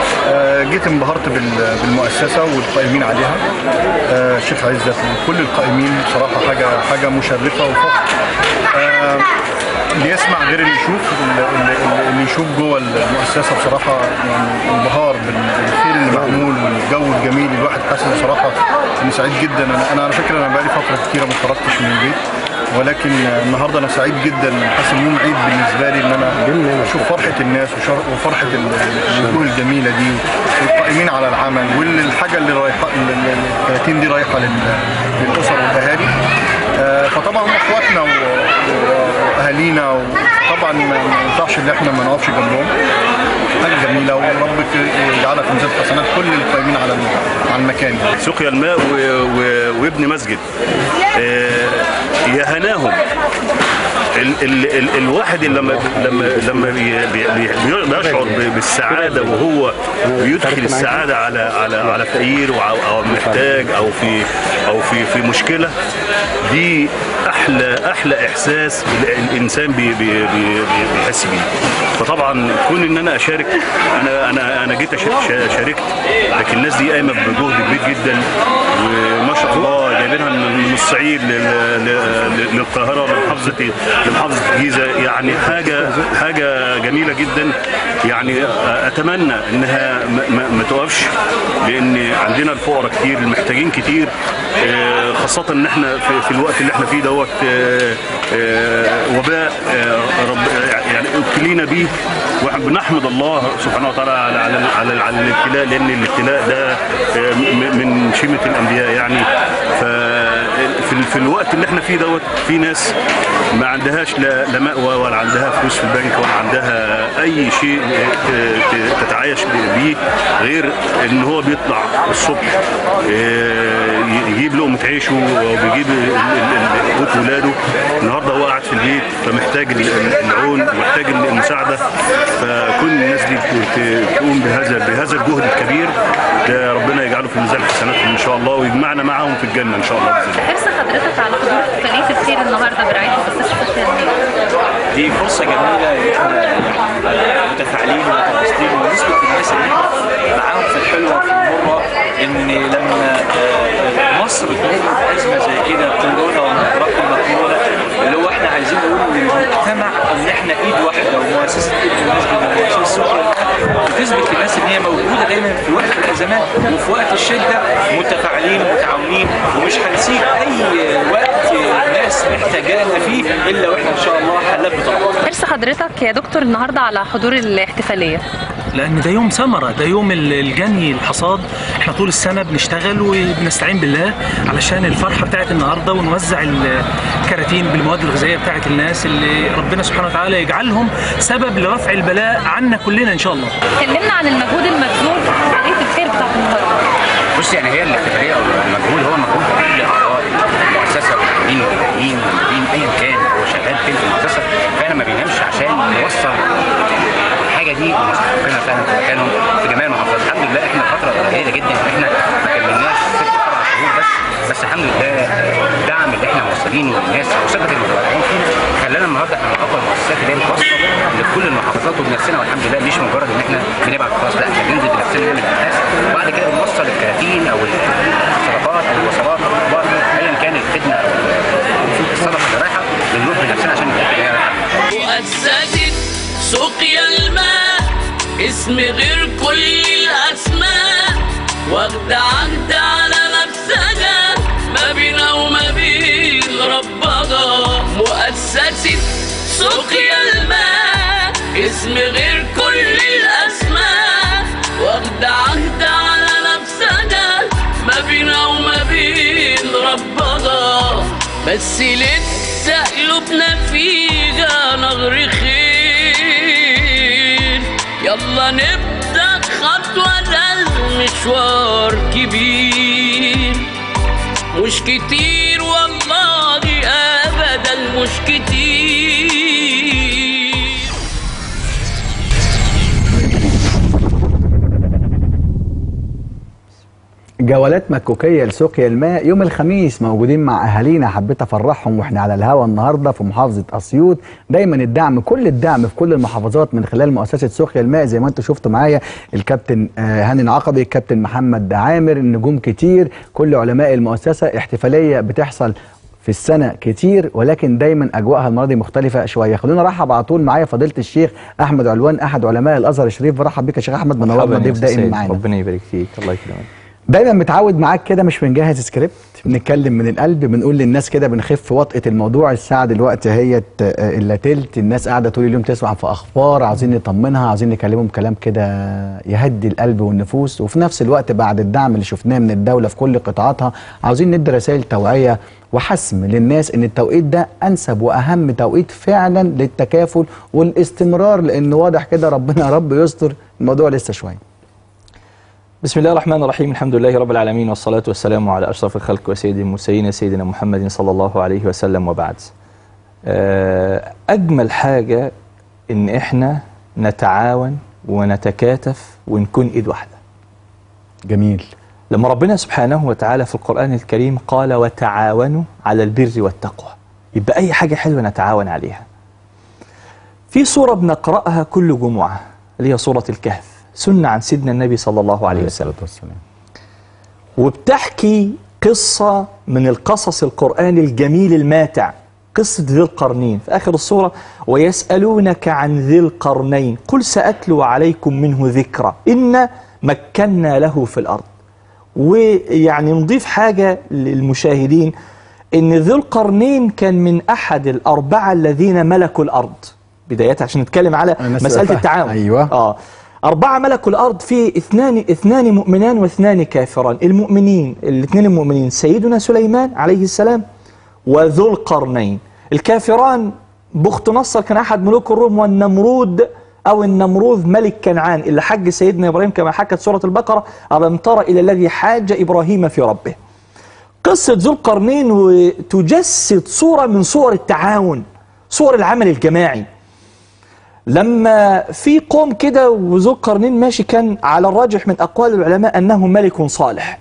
جيت انبهرت بال- بالمؤسسه والقائمين عليها الشيخ عزت وكل القائمين بصراحه حاجه حاجه مشرفه وفخر آه، اللي يسمع غير اللي يشوف اللي, اللي- اللي يشوف جوه المؤسسه بصراحه يعني انبهار بال- بالخير اللي معمول والجو الجميل الواحد حاسس بصراحه انه سعيد جدا انا انا على فكره انا بقالي فتره كتيره ما خرجتش من البيت ولكن النهارده انا سعيد جدا حاسس ان يوم عيد بالنسبه لي ان انا اشوف فرحه الناس وشر- وفرحه ال- الوجوه الجميله دي والقائمين على العمل والحاجه اللي رايحه ال- ال- الكراتين دي رايحه لل- للاسر والاهالي آه، فطبعا هم اخواتنا و- و- واهالينا وطبعا ما ينفعش ان احنا ما نقفش جنبهم حاجه جميله وربك يجعلها في ميزان حسنات كل القائمين على ال- على المكان يعني. سقيا الماء و... و... وابن مسجد آه، يا هناهم ال... ال... ال... الواحد اللي لما لما لما بي... بي... بي... بيشعر ب- بالسعاده وهو بيدخل السعاده على على على فقير او أو محتاج او في او في في مشكله دي احلى احلى احساس ال- الانسان بي... بي... بي... بيحس بيه فطبعا كون ان انا اشارك انا انا انا جيت أشا- شا- شاركت لكن الناس دي قايمه بجهد كبير جدا وما شاء الله جايبينها من من الصعيد لل- لل- للقاهره لمحافظه لمحافظه الجيزه يعني حاجه حاجه جميله جدا يعني اتمنى انها ما, ما, ما توقفش لان عندنا الفقراء كتير المحتاجين كتير آه، خاصه ان احنا في, في الوقت اللي احنا فيه دوت آه، آه، وباء آه، رب يعني ابتلينا بيه وبنحمد الله سبحانه وتعالى على على على, على الابتلاء لان الابتلاء ده آه، م- من شيمه الانبياء يعني ف في, في الوقت اللي احنا فيه دوت في ناس ما عندهاش لا, لا مأوى ولا عندها فلوس في البنك ولا عندها اي شيء ت- ت- تتعايش بيه غير ان هو بيطلع الصبح آه، يجيب لقمه عيشه وبيجيب ال- ال- ال- قوت ولاده النهارده هو قاعد في البيت فمحتاج ال- ال- العون ومحتاج المساعده فكل الناس دي ت- تقوم بهذا بهذا الجهد الكبير ده ربنا يجعله في ميزان حسناتهم ان شاء الله ويجمعنا معهم في الجنه ان شاء الله باذن الله حرص حضرتك على حضور احتفالية الخير النهارده برعاية مؤسسة صوفيا المال دي فرصة جميلة إن احنا يعني متفاعلين ومتواصلين ونثبت للناس اللي احنا معاهم في الحلوة وفي المرة إن لما آه، مصر تمر بأزمة زي كده كورونا والمطرقة المقبولة اللي هو احنا عايزين نقول للمجتمع إن احنا إيد واحدة ومؤسسة إيد المسجد ومؤسسة سوبر بتثبت للناس إن هي موجودة دايما في وقت الأزمات وفي وقت الشدة متفاعلين ومتعاونين ومش هنسيب أي وقت الناس محتاجانا فيه إلا وإحنا إن شاء الله حلات بطاقة حرص حضرتك يا دكتور النهارده على حضور الاحتفالية لان ده يوم ثمره ده يوم ال- الجني الحصاد احنا طول السنه بنشتغل وبنستعين بالله علشان الفرحه بتاعت النهارده ونوزع الكراتين بالمواد الغذائيه بتاعت الناس اللي ربنا سبحانه وتعالى يجعلهم سبب لرفع البلاء عنا كلنا ان شاء الله كلمنا عن المجهود المبذول في احتفالية الخير بتاعت النهارده بص يعني هي الاحتفاليه او المجهود هو مجهود كل اعضاء المؤسسه والعاملين والمديرين والمديرين ايا كان هو شغال فين في المؤسسه فعلا ما بينامش عشان يوصل الحاجه دي لمستحقينها فعلا في مكانهم في جميع المحافظات الحمد لله احنا فتره قليله جدا ان احنا ما كملناش ست سبع شهور بس بس الحمد لله الدعم اللي احنا موصلينه للناس وثقه المتابعين فينا خلانا النهارده احنا من اقوى المؤسسات اللي هي متواصله لكل المحافظات وبنفسنا والحمد لله مش مجرد ان احنا بنبعت خلاص لا احنا بننزل بنفسنا نعمل ابحاث وبعد كده بنوصل الكراتين او السلطات او الوصلات او الاخبار ايا كان الخدمه او الصدقه اللي رايحه بنروح بنفسنا عشان نتاكد ان هي رايحه مؤسسة سقيا الماء اسم غير كل الأسماء واخدة عهد على نفسها ما بينا وما بين ربنا مؤسسة سقيا الماء اسم غير كل الأسماء واخدة عهد على نفسها ما بينا وما بين ربنا بس لسه قلوبنا فيها نغر خير يلا نبدأ خطوة ده المشوار كبير مش كتير والله أبدا مش كتير جولات مكوكية لسقيا الماء يوم الخميس موجودين مع أهالينا حبيت أفرحهم وإحنا على الهوا النهاردة في محافظة أسيوط دايما الدعم كل الدعم في كل المحافظات من خلال مؤسسة سقيا الماء زي ما أنتم شفتوا معايا الكابتن آه، هاني العقبي الكابتن محمد عامر النجوم كتير كل علماء المؤسسة احتفالية بتحصل في السنة كتير ولكن دايما أجواءها المرة دي مختلفة شوية خلونا نرحب على طول معايا فضيلة الشيخ أحمد علوان أحد علماء الأزهر الشريف برحب بك يا شيخ أحمد منورنا مرحبا يا ضيف أستاذ دائم سيد. معانا ربنا يبارك فيك الله يكرمك دايما متعود معاك كده مش بنجهز سكريبت بنتكلم من القلب بنقول للناس كده بنخف وطئة الموضوع الساعة دلوقتي هي الا تلت الناس قاعدة طول اليوم تسمع في أخبار عاوزين نطمنها عاوزين نكلمهم كلام كده يهدي القلب والنفوس وفي نفس الوقت بعد الدعم اللي شفناه من الدولة في كل قطاعاتها عاوزين ندي رسائل توعية وحسم للناس ان التوقيت ده انسب واهم توقيت فعلا للتكافل والاستمرار لان واضح كده ربنا يا رب يستر الموضوع لسه شويه بسم الله الرحمن الرحيم الحمد لله رب العالمين والصلاة والسلام على أشرف الخلق وسيد المرسلين سيدنا محمد صلى الله عليه وسلم وبعد آه، أجمل حاجة إن إحنا نتعاون ونتكاتف ونكون إيد واحدة جميل لما ربنا سبحانه وتعالى في القرآن الكريم قال وتعاونوا على البر والتقوى يبقى أي حاجة حلوة نتعاون عليها في سورة بنقرأها كل جمعة اللي هي سورة الكهف سنة عن سيدنا النبي صلى الله عليه وسلم وبتحكي قصة من القصص القرآن الجميل الماتع قصة ذي القرنين في آخر السورة ويسألونك عن ذي القرنين قل سأتلو عليكم منه ذكرى إن مكنا له في الأرض ويعني نضيف حاجة للمشاهدين إن ذي القرنين كان من أحد الأربعة الذين ملكوا الأرض بداية عشان نتكلم على الناس مسألة فاهم. التعاون أيوة. آه أربعة ملكوا الأرض في اثنان اثنان مؤمنان واثنان كافران المؤمنين الاثنين المؤمنين سيدنا سليمان عليه السلام وذو القرنين الكافران بخت نصر كان أحد ملوك الروم والنمرود أو النمروذ ملك كنعان اللي حج سيدنا إبراهيم كما حكت سورة البقرة ألم تر إلى الذي حاج إبراهيم في ربه قصة ذو القرنين وتجسد صورة من صور التعاون صور العمل الجماعي لما في قوم كده وذو القرنين ماشي كان على الراجح من أقوال العلماء أنه ملك صالح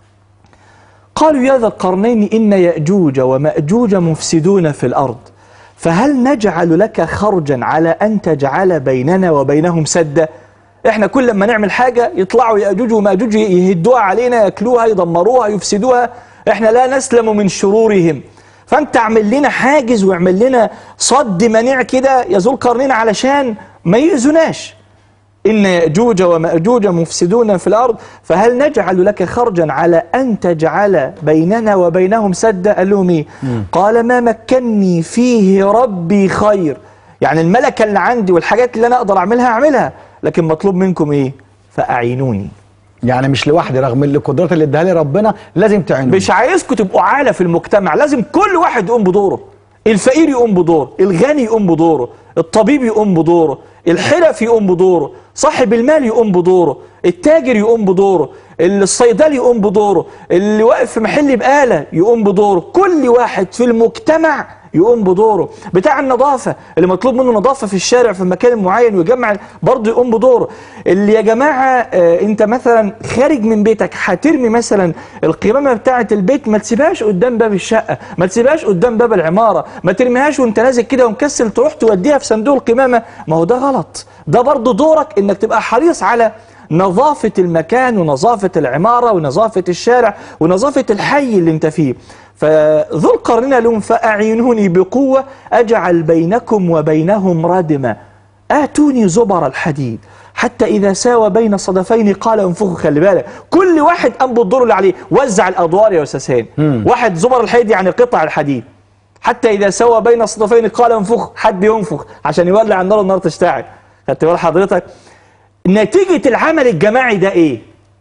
قالوا يا ذا القرنين إن يأجوج ومأجوج مفسدون في الأرض فهل نجعل لك خرجا على أن تجعل بيننا وبينهم سدا احنا كل ما نعمل حاجة يطلعوا يأجوج ومأجوج يهدوها علينا يأكلوها يدمروها يفسدوها احنا لا نسلم من شرورهم فانت اعمل لنا حاجز واعمل لنا صد منيع كده يا ذو القرنين علشان ما يأذوناش إن يأجوج ومأجوج مفسدون في الأرض فهل نجعل لك خرجا على أن تجعل بيننا وبينهم سدا قال لهم إيه؟ قال ما مكني فيه ربي خير يعني الملكة اللي عندي والحاجات اللي أنا أقدر أعملها أعملها لكن مطلوب منكم إيه فأعينوني يعني مش لوحدي رغم القدرات اللي اداها لي ربنا لازم تعينوني مش عايزكم تبقوا عالة في المجتمع لازم كل واحد يقوم بدوره الفقير يقوم بدوره الغني يقوم بدوره الطبيب يقوم بدوره الحرف يقوم بدوره صاحب المال يقوم بدوره التاجر يقوم بدوره الصيدلي يقوم بدوره اللي واقف في محل بقالة يقوم بدوره كل واحد في المجتمع يقوم بدوره بتاع النظافة اللي مطلوب منه نظافة في الشارع في مكان معين ويجمع برضه يقوم بدوره اللي يا جماعة آه انت مثلا خارج من بيتك هترمي مثلا القمامة بتاعة البيت ما تسيبهاش قدام باب الشقة ما تسيبهاش قدام باب العمارة ما ترميهاش وانت نازل كده ومكسل تروح توديها في صندوق القمامة ما هو ده غلط ده برضه دورك انك تبقى حريص على نظافة المكان ونظافة العمارة ونظافة الشارع ونظافة الحي اللي انت فيه فذو القرنين لهم فأعينوني بقوة أجعل بينكم وبينهم ردما آتوني زبر الحديد حتى إذا ساوى بين الصدفين قال انفخوا خلي بالك كل واحد قام بالدور اللي عليه وزع الأدوار يا أستاذ واحد زبر الحديد يعني قطع الحديد حتى إذا سوى بين الصدفين قال انفخ حد ينفخ عشان يولع النار النار تشتعل خدت بال حضرتك نتيجة العمل الجماعي ده ايه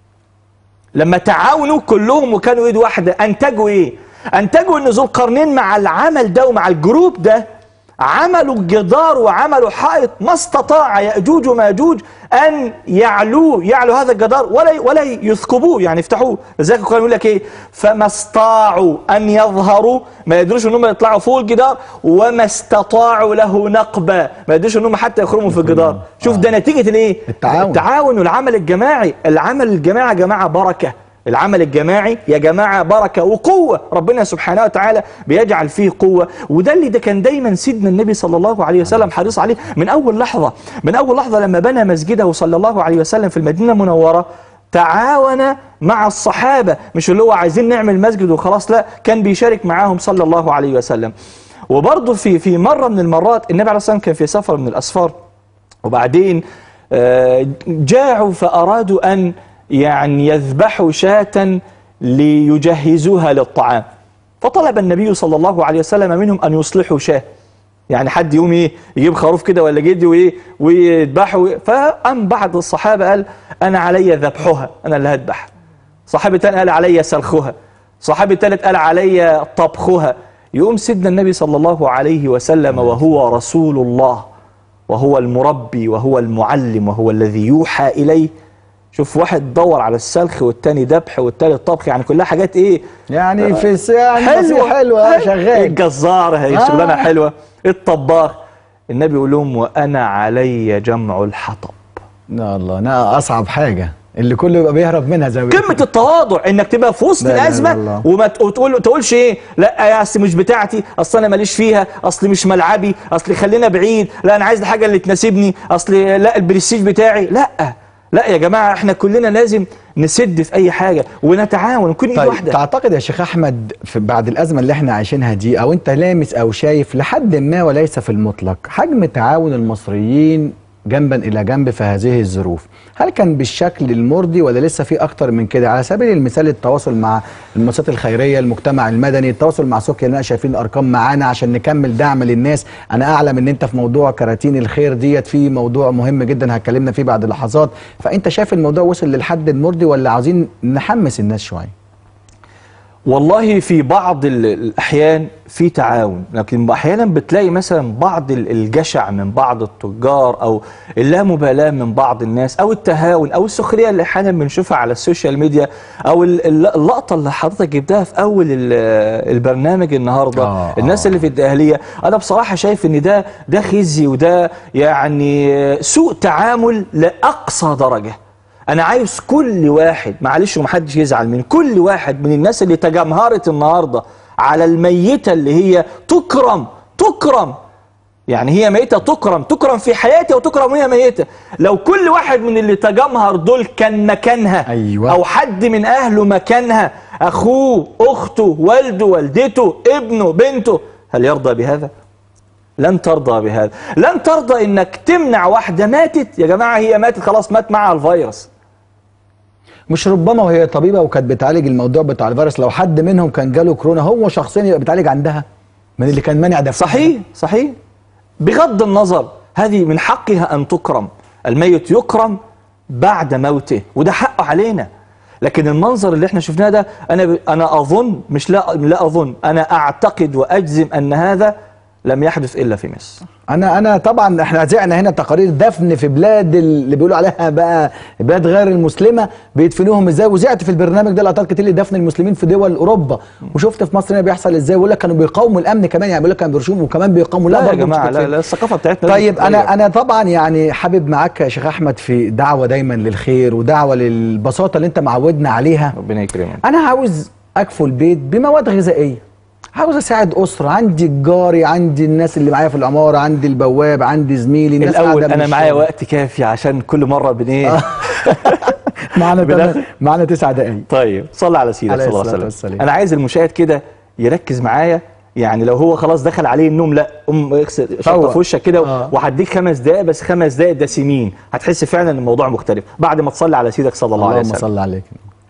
لما تعاونوا كلهم وكانوا ايد واحدة انتجوا ايه انتجوا ان ذو القرنين مع العمل ده ومع الجروب ده عملوا جدار وعملوا حائط ما استطاع يأجوج وماجوج أن يعلوه يعلو هذا الجدار ولا ولا يثقبوه يعني يفتحوه لذلك القرآن يقول لك إيه فما استطاعوا أن يظهروا ما يقدروش إن هم يطلعوا فوق الجدار وما استطاعوا له نقبة ما يقدروش إن هم حتى يخرموا في الجدار شوف ده نتيجة الإيه التعاون. التعاون والعمل الجماعي العمل الجماعي يا جماعة بركة العمل الجماعي يا جماعة بركة وقوة ربنا سبحانه وتعالى بيجعل فيه قوة وده اللي ده كان دايما سيدنا النبي صلى الله عليه وسلم حريص عليه من أول لحظة من أول لحظة لما بنى مسجده صلى الله عليه وسلم في المدينة المنورة تعاون مع الصحابة مش اللي هو عايزين نعمل مسجد وخلاص لا كان بيشارك معاهم صلى الله عليه وسلم وبرضه في في مرة من المرات النبي عليه الصلاة والسلام كان في سفر من الأسفار وبعدين آه، جاعوا فأرادوا أن يعني يذبحوا شاة ليجهزوها للطعام فطلب النبي صلى الله عليه وسلم منهم أن يصلحوا شاة يعني حد يقوم ايه يجيب خروف كده ولا جدي وايه ويذبحه فقام بعض الصحابه قال انا علي ذبحها انا اللي هذبح صحابي تاني قال علي سلخها صحابي تالت قال علي طبخها يقوم سيدنا النبي صلى الله عليه وسلم وهو رسول الله وهو المربي وهو المعلم وهو الذي يوحى إليه شوف واحد دور على السلخ والتاني ذبح والتالت طبخ يعني كلها حاجات ايه يعني في س- يعني حلوة حلوه حلوه شغال الجزار هي آه. شغلانه حلوه الطباخ النبي يقول لهم وانا علي جمع الحطب لا الله انا اصعب حاجه اللي كله يبقى بيهرب منها زي ما قمه التواضع انك تبقى في وسط لا إله إلا الازمه الله. وما ت- وتقول تقولش ايه لا يا اصل مش بتاعتي اصل انا ماليش فيها اصل مش ملعبي اصل خلينا بعيد لا انا عايز الحاجه اللي تناسبني اصل لا البرستيج بتاعي لا لا يا جماعه احنا كلنا لازم نسد في اي حاجه ونتعاون ونكون ايد طيب واحده تعتقد يا شيخ احمد في بعد الازمه اللي احنا عايشينها دي او انت لامس او شايف لحد ما وليس في المطلق حجم تعاون المصريين جنبا الى جنب في هذه الظروف هل كان بالشكل المرضي ولا لسه في اكتر من كده على سبيل المثال التواصل مع المؤسسات الخيريه المجتمع المدني التواصل مع سوكيا لنا شايفين الارقام معانا عشان نكمل دعم للناس انا اعلم ان انت في موضوع كراتين الخير ديت في موضوع مهم جدا هتكلمنا فيه بعد لحظات فانت شايف الموضوع وصل للحد المرضي ولا عاوزين نحمس الناس شويه والله في بعض ال- الأحيان في تعاون لكن أحيانا بتلاقي مثلا بعض ال- الجشع من بعض التجار أو اللامبالاة من بعض الناس أو التهاون أو السخرية اللي أحيانا بنشوفها على السوشيال ميديا أو ال- ال- اللقطة اللي حضرتك جبتها في أول ال- البرنامج النهاردة آه، الناس اللي في الدقهلية أنا بصراحة شايف إن ده ده خزي وده يعني سوء تعامل لأقصى درجة انا عايز كل واحد معلش ومحدش يزعل من كل واحد من الناس اللي تجمهرت النهارده على الميته اللي هي تكرم تكرم يعني هي ميته تكرم تكرم في حياتها وتكرم وهي ميته لو كل واحد من اللي تجمهر دول كان مكانها أيوة. او حد من اهله مكانها اخوه اخته والده والدته ابنه بنته هل يرضى بهذا لن ترضى بهذا لن ترضى انك تمنع واحده ماتت يا جماعه هي ماتت خلاص مات معها الفيروس مش ربما وهي طبيبه وكانت بتعالج الموضوع بتاع الفيروس لو حد منهم كان جاله كورونا هو شخصيا يبقى بيتعالج عندها من اللي كان مانع ده صحيح صحيح بغض النظر هذه من حقها ان تكرم الميت يكرم بعد موته وده حقه علينا لكن المنظر اللي احنا شفناه ده انا انا اظن مش لا لا اظن انا اعتقد واجزم ان هذا لم يحدث الا في مصر انا انا طبعا احنا زعنا هنا تقارير دفن في بلاد اللي بيقولوا عليها بقى بلاد غير المسلمه بيدفنوهم ازاي وزعت في البرنامج ده لقطات كتير لدفن المسلمين في دول اوروبا وشفت في مصر هنا بيحصل ازاي بيقول لك كانوا بيقاوموا الامن كمان يعني بيقول لك كانوا بيرشموا وكمان بيقاوموا لا يا برضه جماعه مش لا كده. لا الثقافه بتاعتنا طيب لازم انا تتغير. انا طبعا يعني حابب معاك يا شيخ احمد في دعوه دايما للخير ودعوه للبساطه اللي انت معودنا عليها ربنا يكرمك انا عاوز اكفل بيت بمواد غذائيه عاوز اساعد اسره عندي جاري عندي الناس اللي معايا في العماره عندي البواب عندي زميلي الناس الاول قاعدة من انا معايا الشغل. وقت كافي عشان كل مره بن ايه معانا بدأ- تمن- معانا تسع دقايق طيب صلى على سيدك عليه صلى الله الصلاة عليه والسلام. وسلم انا عايز المشاهد كده يركز معايا يعني لو هو خلاص دخل عليه النوم لا قوم اغسل شطه فوق. في وشك كده آه. وهديك خمس دقائق بس خمس دقائق دسمين هتحس فعلا ان الموضوع مختلف بعد ما تصلي على سيدك صلى الله عليه اللهم وسلم صل عليك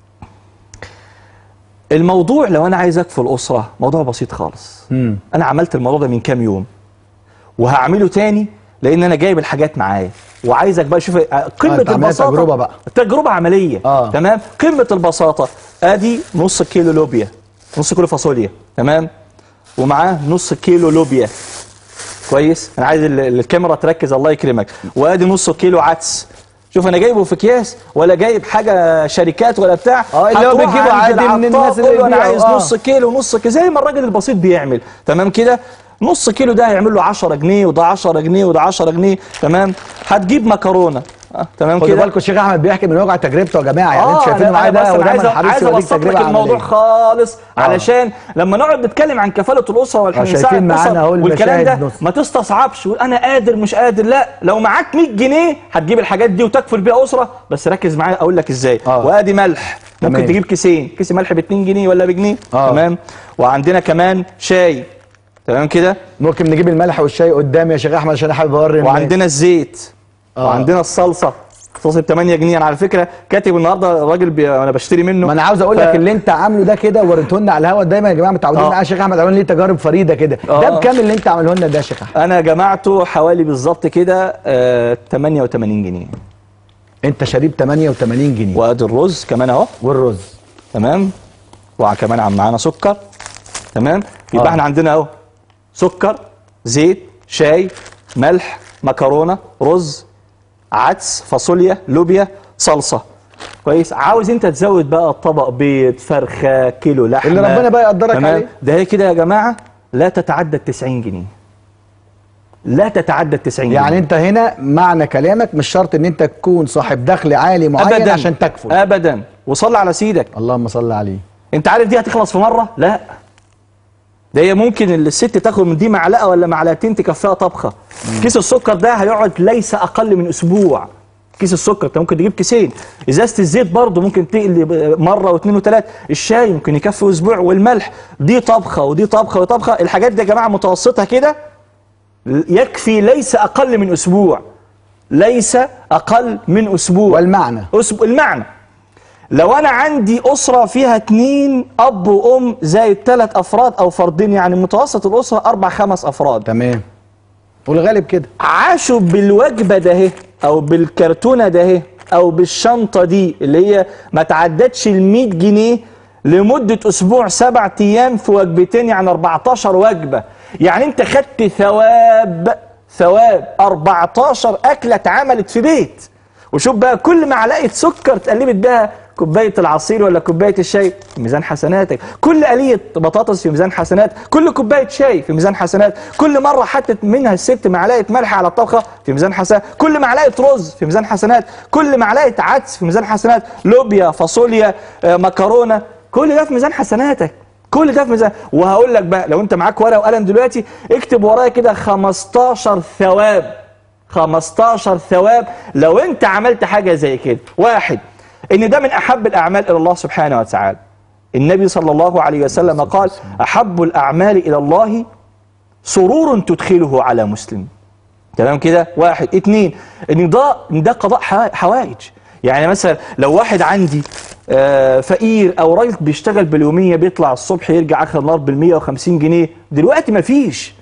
الموضوع لو انا عايز اكفل اسره موضوع بسيط خالص مم. انا عملت الموضوع ده من كام يوم وهعمله تاني لان انا جايب الحاجات معايا وعايزك بقى شوف قمه أنت عملت البساطه تجربة بقى. تجربه عمليه آه. تمام قمه البساطه ادي نص كيلو لوبيا نص كيلو فاصوليا تمام ومعاه نص كيلو لوبيا كويس انا عايز ال- الكاميرا تركز الله يكرمك وادي نص كيلو عدس شوف انا جايبه في اكياس ولا جايب حاجه شركات ولا بتاع آه، اللي هو هتروح بتجيبه عند عادي من العطار الناس اللي تقول له انا بيبيعوا، عايز آه. نص كيلو نص كيلو زي ما الراجل البسيط بيعمل تمام كده نص كيلو ده هيعمل له 10 جنيه وده 10 جنيه وده 10 جنيه تمام هتجيب مكرونه آه. تمام خدوا كده بالكم الشيخ احمد بيحكي من واقع تجربته يا جماعه يعني انتوا اه شايفين لا معايا انا بس ده انا عايز ودايما حريص عايز يوريك ابسط تجربه لك الموضوع عمليه خالص علشان لما نقعد نتكلم عن كفاله الاسره والحين شايفين نساعد معانا الأسر أهو والكلام ده المشاهد نص. ما تستصعبش وقول انا قادر مش قادر لا لو معاك 100 جنيه هتجيب الحاجات دي وتكفل بيها اسره بس ركز معايا اقول لك ازاي آه. وادي ملح ممكن تمام. تجيب كيسين كيس ملح ب 2 جنيه ولا بجنيه آه. تمام وعندنا كمان شاي تمام كده ممكن نجيب الملح والشاي قدامي يا شيخ احمد عشان انا حابب اوري الناس. وعندنا الزيت آه. وعندنا الصلصه صلصه ب 8 جنيه انا على فكره كاتب النهارده الراجل بي... انا بشتري منه ما انا عاوز اقول ف- لك اللي انت عامله ده كده وريته لنا على الهوا دايما يا جماعه متعودين آه. معايا يا شيخ احمد عامل ليه تجارب فريده كده ده آه. بكام اللي انت عامله لنا ده يا شيخ احمد انا جمعته حوالي بالظبط كده آه 88 جنيه انت شاريه ب 88 جنيه وادي الرز كمان اهو والرز تمام وكمان عم معانا سكر تمام يبقى آه. احنا عندنا اهو سكر زيت شاي ملح مكرونه رز عدس فاصوليا لوبيا صلصه كويس عاوز انت تزود بقى طبق بيض فرخه كيلو لحمه اللي ربنا بقى يقدرك تمام؟ عليه. ده هي كده يا جماعه لا تتعدى ال 90 جنيه لا تتعدى ال 90 يعني جنيه انت هنا معنى كلامك مش شرط ان انت تكون صاحب دخل عالي معين ابدا عشان تكفل ابدا وصلي على سيدك اللهم صل عليه انت عارف دي هتخلص في مره لا ده هي ممكن الست تاخد من دي معلقه ولا معلقتين تكفيها طبخه كيس السكر ده هيقعد ليس اقل من اسبوع كيس السكر انت ممكن تجيب كيسين ازازه الزيت برضه ممكن تقلي مره واثنين وثلاث الشاي ممكن يكفي اسبوع والملح دي طبخه ودي طبخه وطبخه الحاجات دي يا جماعه متوسطها كده يكفي ليس اقل من اسبوع ليس اقل من اسبوع والمعنى أسبوع المعنى لو انا عندي اسره فيها اتنين اب وام زائد ثلاث افراد او فردين يعني متوسط الاسره اربع خمس افراد تمام والغالب كده عاشوا بالوجبه ده اهي او بالكرتونه ده اهي او بالشنطه دي اللي هي ما تعدتش ال 100 جنيه لمدة أسبوع سبعة أيام في وجبتين يعني 14 وجبة يعني أنت خدت ثواب ثواب 14 أكلة اتعملت في بيت وشوف بقى كل معلقة سكر اتقلبت بها كوباية العصير ولا كوباية الشاي في ميزان حسناتك كل قلية بطاطس في ميزان حسنات كل كوباية شاي في ميزان حسنات كل مرة حطت منها الست معلقة ملح على الطبخة في ميزان حسنات كل معلقة رز في ميزان حسنات كل معلقة عدس في ميزان حسنات لوبيا فاصوليا آه، مكرونة كل ده في ميزان حسناتك كل ده في ميزان وهقول لك بقى لو انت معاك ورقه وقلم دلوقتي اكتب ورايا كده 15 ثواب 15 ثواب لو انت عملت حاجه زي كده واحد ان ده من احب الاعمال الى الله سبحانه وتعالى النبي صلى الله عليه وسلم قال احب الاعمال الى الله سرور تدخله على مسلم تمام كده واحد اتنين ان ده ان ده قضاء حوا- حوائج يعني مثلا لو واحد عندي آه، فقير او راجل بيشتغل باليوميه بيطلع الصبح يرجع اخر النهار بال 150 جنيه دلوقتي مفيش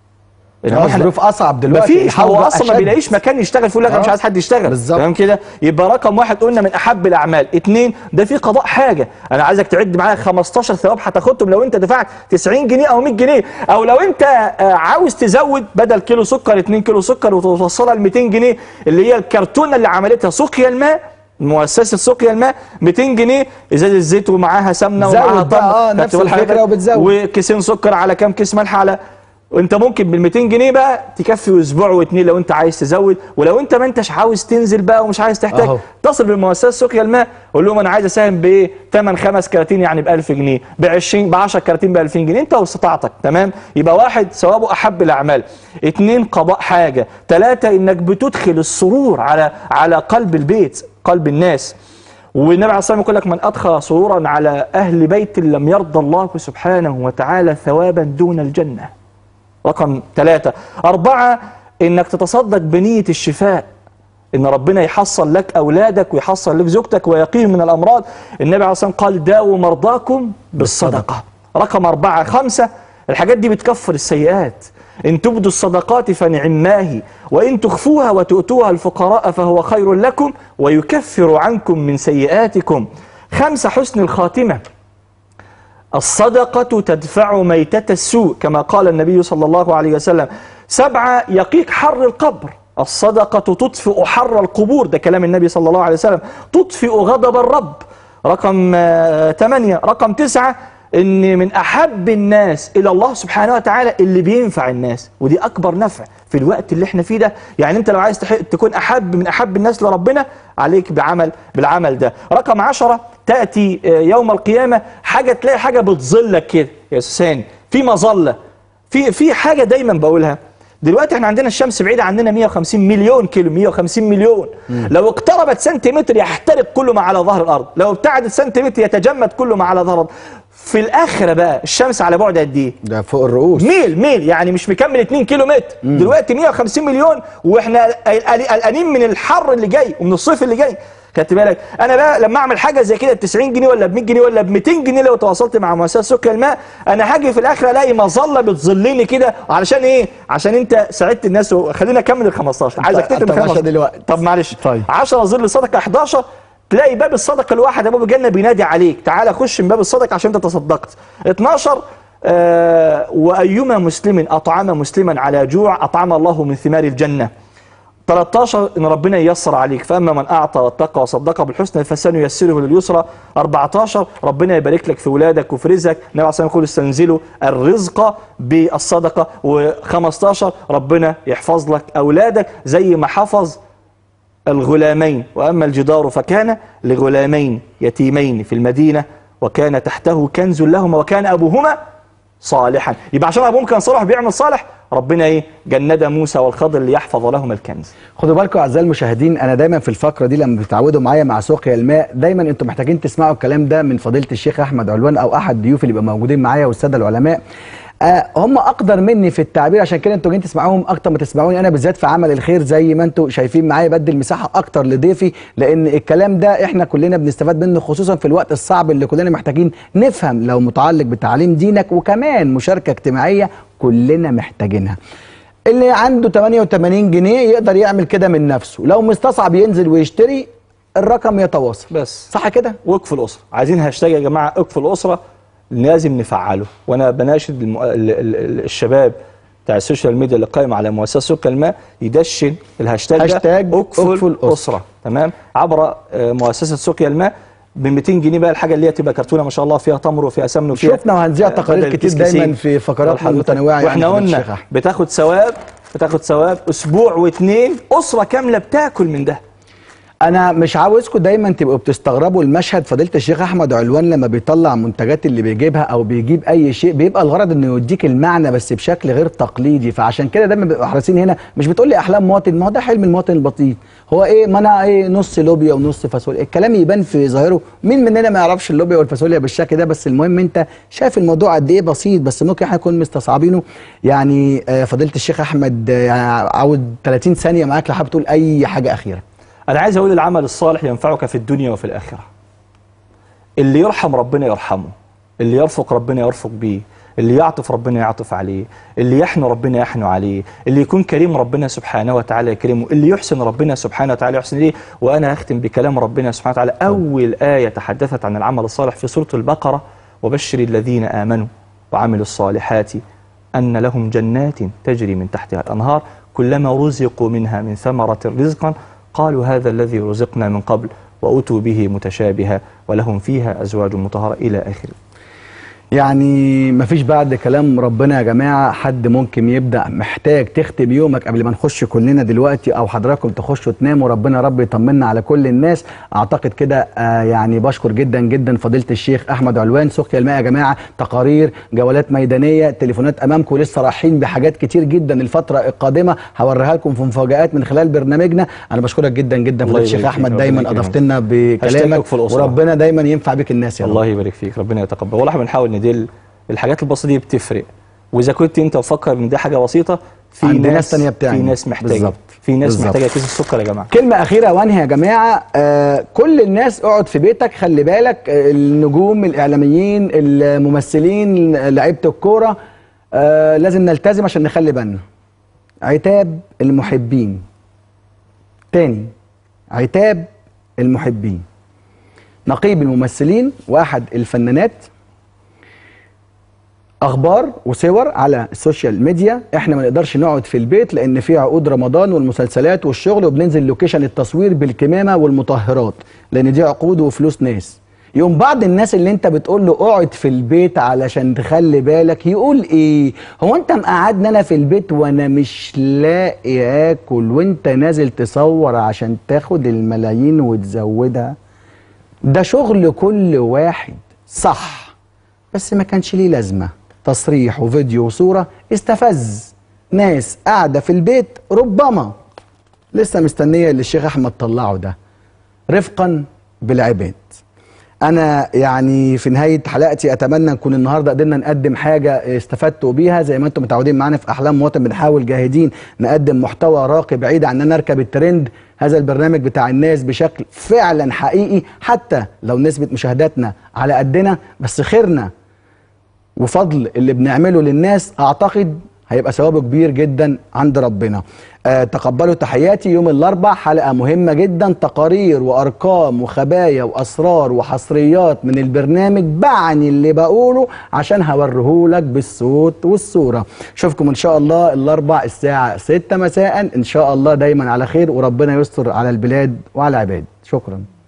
آه، الظروف اصعب دلوقتي مفيش هو الحوجة اصلا ما أشد. بيلاقيش مكان يشتغل فيه يقول لك انا مش آه. عايز حد يشتغل بالظبط. تمام كده يبقى رقم واحد قلنا من احب الاعمال اتنين ده في قضاء حاجه انا عايزك تعد معايا 15 ثواب هتاخدهم لو انت دفعت 90 جنيه او 100 جنيه او لو انت آه، عاوز تزود بدل كيلو سكر 2 كيلو سكر وتوصلها ل 200 جنيه اللي هي الكرتونه اللي عملتها سقيا الماء مؤسسه سقيا الماء 200 جنيه ازازه زيت ومعاها سمنه زود ومعاها بقى، طمر آه، نفس الفكرة وبتزود. وكيسين سكر على كام كيس ملح على وانت ممكن بال 200 جنيه بقى تكفي اسبوع واتنين لو انت عايز تزود ولو انت ما انتش عاوز تنزل بقى ومش عايز تحتاج أهو. اتصل بالمؤسسه سقيا الماء قول لهم انا عايز اساهم بايه ثمن خمس كراتين يعني ب 1000 جنيه ب 20 ب 10 كراتين ب 2000 جنيه انت واستطاعتك تمام يبقى واحد ثوابه احب الاعمال اثنين قضاء حاجه ثلاثه انك بتدخل السرور على على قلب البيت قلب الناس والنبي عليه الصلاه والسلام يقول لك من ادخل سرورا على اهل بيت لم يرضى الله سبحانه وتعالى ثوابا دون الجنه رقم ثلاثة أربعة إنك تتصدق بنية الشفاء إن ربنا يحصل لك أولادك ويحصل لك زوجتك ويقيهم من الأمراض النبي عليه الصلاة والسلام قال داووا مرضاكم بالصدقة رقم أربعة خمسة الحاجات دي بتكفر السيئات إن تبدوا الصدقات فنعماه وإن تخفوها وتؤتوها الفقراء فهو خير لكم ويكفر عنكم من سيئاتكم خمسة حسن الخاتمة الصدقة تدفع ميتة السوء كما قال النبي صلى الله عليه وسلم سبعة يقيك حر القبر الصدقة تطفئ حر القبور ده كلام النبي صلى الله عليه وسلم تطفئ غضب الرب رقم آه، ثمانية رقم تسعة ان من احب الناس الى الله سبحانه وتعالى اللي بينفع الناس ودي اكبر نفع في الوقت اللي احنا فيه ده يعني انت لو عايز تح- تكون احب من احب الناس لربنا عليك بعمل بالعمل ده رقم عشرة تأتي آه، يوم القيامة حاجة تلاقي حاجة بتظلك كده يا أستاذ في مظلة في في حاجة دايما بقولها دلوقتي احنا عندنا الشمس بعيدة عننا 150 مليون كيلو 150 مليون لو اقتربت سنتيمتر يحترق كل ما على ظهر الأرض لو ابتعدت سنتيمتر يتجمد كل ما على ظهر الأرض في الآخرة بقى الشمس على بعد قد إيه؟ ده فوق الرؤوس ميل ميل يعني مش مكمل 2 كيلو متر دلوقتي 150 مليون واحنا قل- قل- قلقانين من الحر اللي جاي ومن الصيف اللي جاي خدت بالك انا بقى لما اعمل حاجه زي كده ب 90 جنيه ولا ب 100 جنيه ولا ب 200 جنيه لو تواصلت مع مؤسسه سكر الماء انا هاجي في الاخر الاقي مظله بتظلني كده علشان ايه عشان انت ساعدت الناس خلينا اكمل ال 15 عايزك طب- تكتب طب ال 15 عشان دلوقتي. طب معلش طيب. 10 ظل صدقه 11 تلاقي باب الصدقه الواحد يا باب الجنه بينادي عليك تعالى خش من باب الصدقه عشان انت تصدقت 12 آه وايما مسلم اطعم مسلما على جوع اطعم الله من ثمار الجنه 13 ان ربنا ييسر عليك فاما من اعطى واتقى وصدق بالحسنى فسنيسره لليسرى 14 ربنا يبارك لك في ولادك وفي رزقك النبي عليه الصلاه والسلام يقول استنزلوا الرزق بالصدقه و15 ربنا يحفظ لك اولادك زي ما حفظ الغلامين واما الجدار فكان لغلامين يتيمين في المدينه وكان تحته كنز لهما وكان ابوهما صالحا يبقى عشان ابوهم كان صالح بيعمل صالح ربنا ايه جند موسى والخضر ليحفظ لهما الكنز خدوا بالكم اعزائي المشاهدين انا دايما في الفقره دي لما بتعودوا معايا مع سقيا الماء دايما انتم محتاجين تسمعوا الكلام ده من فضيله الشيخ احمد علوان او احد الضيوف اللي بيبقوا موجودين معايا والساده العلماء آه هم اقدر مني في التعبير عشان كده انتوا جايين تسمعوهم اكتر ما تسمعوني انا بالذات في عمل الخير زي ما انتوا شايفين معايا بدي المساحه اكتر لضيفي لان الكلام ده احنا كلنا بنستفاد منه خصوصا في الوقت الصعب اللي كلنا محتاجين نفهم لو متعلق بتعليم دينك وكمان مشاركه اجتماعيه كلنا محتاجينها اللي عنده 88 جنيه يقدر يعمل كده من نفسه لو مستصعب ينزل ويشتري الرقم يتواصل بس صح كده وقف الاسره عايزين هاشتاج يا جماعه وقف الاسره لازم نفعله وانا بناشد الم... ال... ال... ال... الشباب بتاع السوشيال ميديا اللي قائم على مؤسسه سكر الماء يدشن الهاشتاج ده هاشتاج اقفل اقفل الاسره, الأسرة. تمام عبر آه، مؤسسه سقيا الماء ب 200 جنيه بقى الحاجه اللي هي تبقى كرتونه ما شاء الله فيها تمر وفيها سمن وفيها شفنا وهنذيع آه، تقارير بدل كتير كيس دايما كيسين. في فقرات حضرتك. متنوعه يعني واحنا فضيلة قلنا الشيخ أحمد. بتاخد ثواب بتاخد ثواب اسبوع واثنين اسره كامله بتاكل من ده انا مش عاوزكم دايما تبقوا بتستغربوا المشهد فضيله الشيخ احمد علوان لما بيطلع منتجات اللي بيجيبها او بيجيب اي شيء بيبقى الغرض انه يديك المعنى بس بشكل غير تقليدي فعشان كده دايما بنبقى حريصين هنا مش بتقول لي احلام مواطن ما هو ده حلم المواطن البسيط هو ايه ما انا ايه نص لوبيا ونص فاصوليا الكلام يبان في ظاهره مين مننا ما يعرفش اللوبيا والفاصوليا بالشكل ده بس المهم انت شايف الموضوع قد ايه بسيط بس ممكن احنا نكون مستصعبينه يعني آه، فضيله الشيخ احمد آه، يعني عاود 30 ثانيه معاك لو حابب تقول اي حاجه اخيره انا عايز اقول العمل الصالح ينفعك في الدنيا وفي الاخره اللي يرحم ربنا يرحمه اللي يرفق ربنا يرفق بيه اللي يعطف ربنا يعطف عليه اللي يحنو ربنا يحنو عليه اللي يكون كريم ربنا سبحانه وتعالى يكرمه اللي يحسن ربنا سبحانه وتعالى يحسن ليه وانا هختم بكلام ربنا سبحانه وتعالى اول ايه تحدثت عن العمل الصالح في سوره البقره وبشر الذين امنوا وعملوا الصالحات ان لهم جنات تجري من تحتها الانهار كلما رزقوا منها من ثمره رزقا قالوا هذا الذي رزقنا من قبل واتوا به متشابها ولهم فيها ازواج مطهره الى اخره يعني مفيش بعد كلام ربنا يا جماعة حد ممكن يبدأ محتاج تختم يومك قبل ما نخش كلنا دلوقتي أو حضراتكم تخشوا تناموا ربنا رب يطمنا على كل الناس أعتقد كده آه يعني بشكر جدا جدا فضيلة الشيخ أحمد علوان سقيا الماء يا جماعة تقارير جولات ميدانية تليفونات أمامكم لسه رايحين بحاجات كتير جدا الفترة القادمة هوريها لكم في مفاجآت من خلال برنامجنا أنا بشكرك جدا جدا الله فضيلة الشيخ يبارك فيك، أحمد ربنا دايما يكرمك. أضفت لنا هاشتاج بكلامك في الأسرة. وربنا دايما ينفع بك الناس يا رب الله يبارك فيك ربنا يتقبل والله احنا بنحاول ندل الحاجات البسيطه دي بتفرق واذا كنت انت مفكر ان دي حاجه بسيطه في عند ناس, ناس تانية بتعمل. في ناس محتاجه بالظبط. في ناس بالظبط. محتاجه كيس السكر يا جماعه كلمة أخيرة وانهي يا جماعة آه كل الناس اقعد في بيتك خلي بالك آه، النجوم الإعلاميين الممثلين لعيبة الكورة آه لازم نلتزم عشان نخلي بالنا عتاب المحبين تاني عتاب المحبين نقيب الممثلين واحد الفنانات اخبار وصور على السوشيال ميديا احنا ما نقدرش نقعد في البيت لان في عقود رمضان والمسلسلات والشغل وبننزل لوكيشن التصوير بالكمامه والمطهرات لان دي عقود وفلوس ناس يوم بعض الناس اللي انت بتقول له اقعد في البيت علشان تخلي بالك يقول ايه هو انت مقعدني انا في البيت وانا مش لاقي اكل وانت نازل تصور عشان تاخد الملايين وتزودها ده شغل كل واحد صح بس ما كانش ليه لازمه تصريح وفيديو وصوره استفز ناس قاعده في البيت ربما لسه مستنيه اللي الشيخ احمد طلعه ده رفقا بالعباد انا يعني في نهايه حلقتي اتمنى نكون النهارده قدرنا نقدم حاجه استفدتوا بيها زي ما انتم متعودين معانا في احلام مواطن بنحاول جاهدين نقدم محتوى راقي بعيد عن ان نركب الترند هذا البرنامج بتاع الناس بشكل فعلا حقيقي حتى لو نسبه مشاهداتنا على قدنا بس خيرنا وفضل اللي بنعمله للناس اعتقد هيبقى ثوابه كبير جدا عند ربنا أه تقبلوا تحياتي يوم الاربع حلقه مهمه جدا تقارير وارقام وخبايا واسرار وحصريات من البرنامج بعني اللي بقوله عشان هوريهولك بالصوت والصوره اشوفكم ان شاء الله الاربع الساعه 6 مساء ان شاء الله دايما على خير وربنا يستر على البلاد وعلى العباد شكرا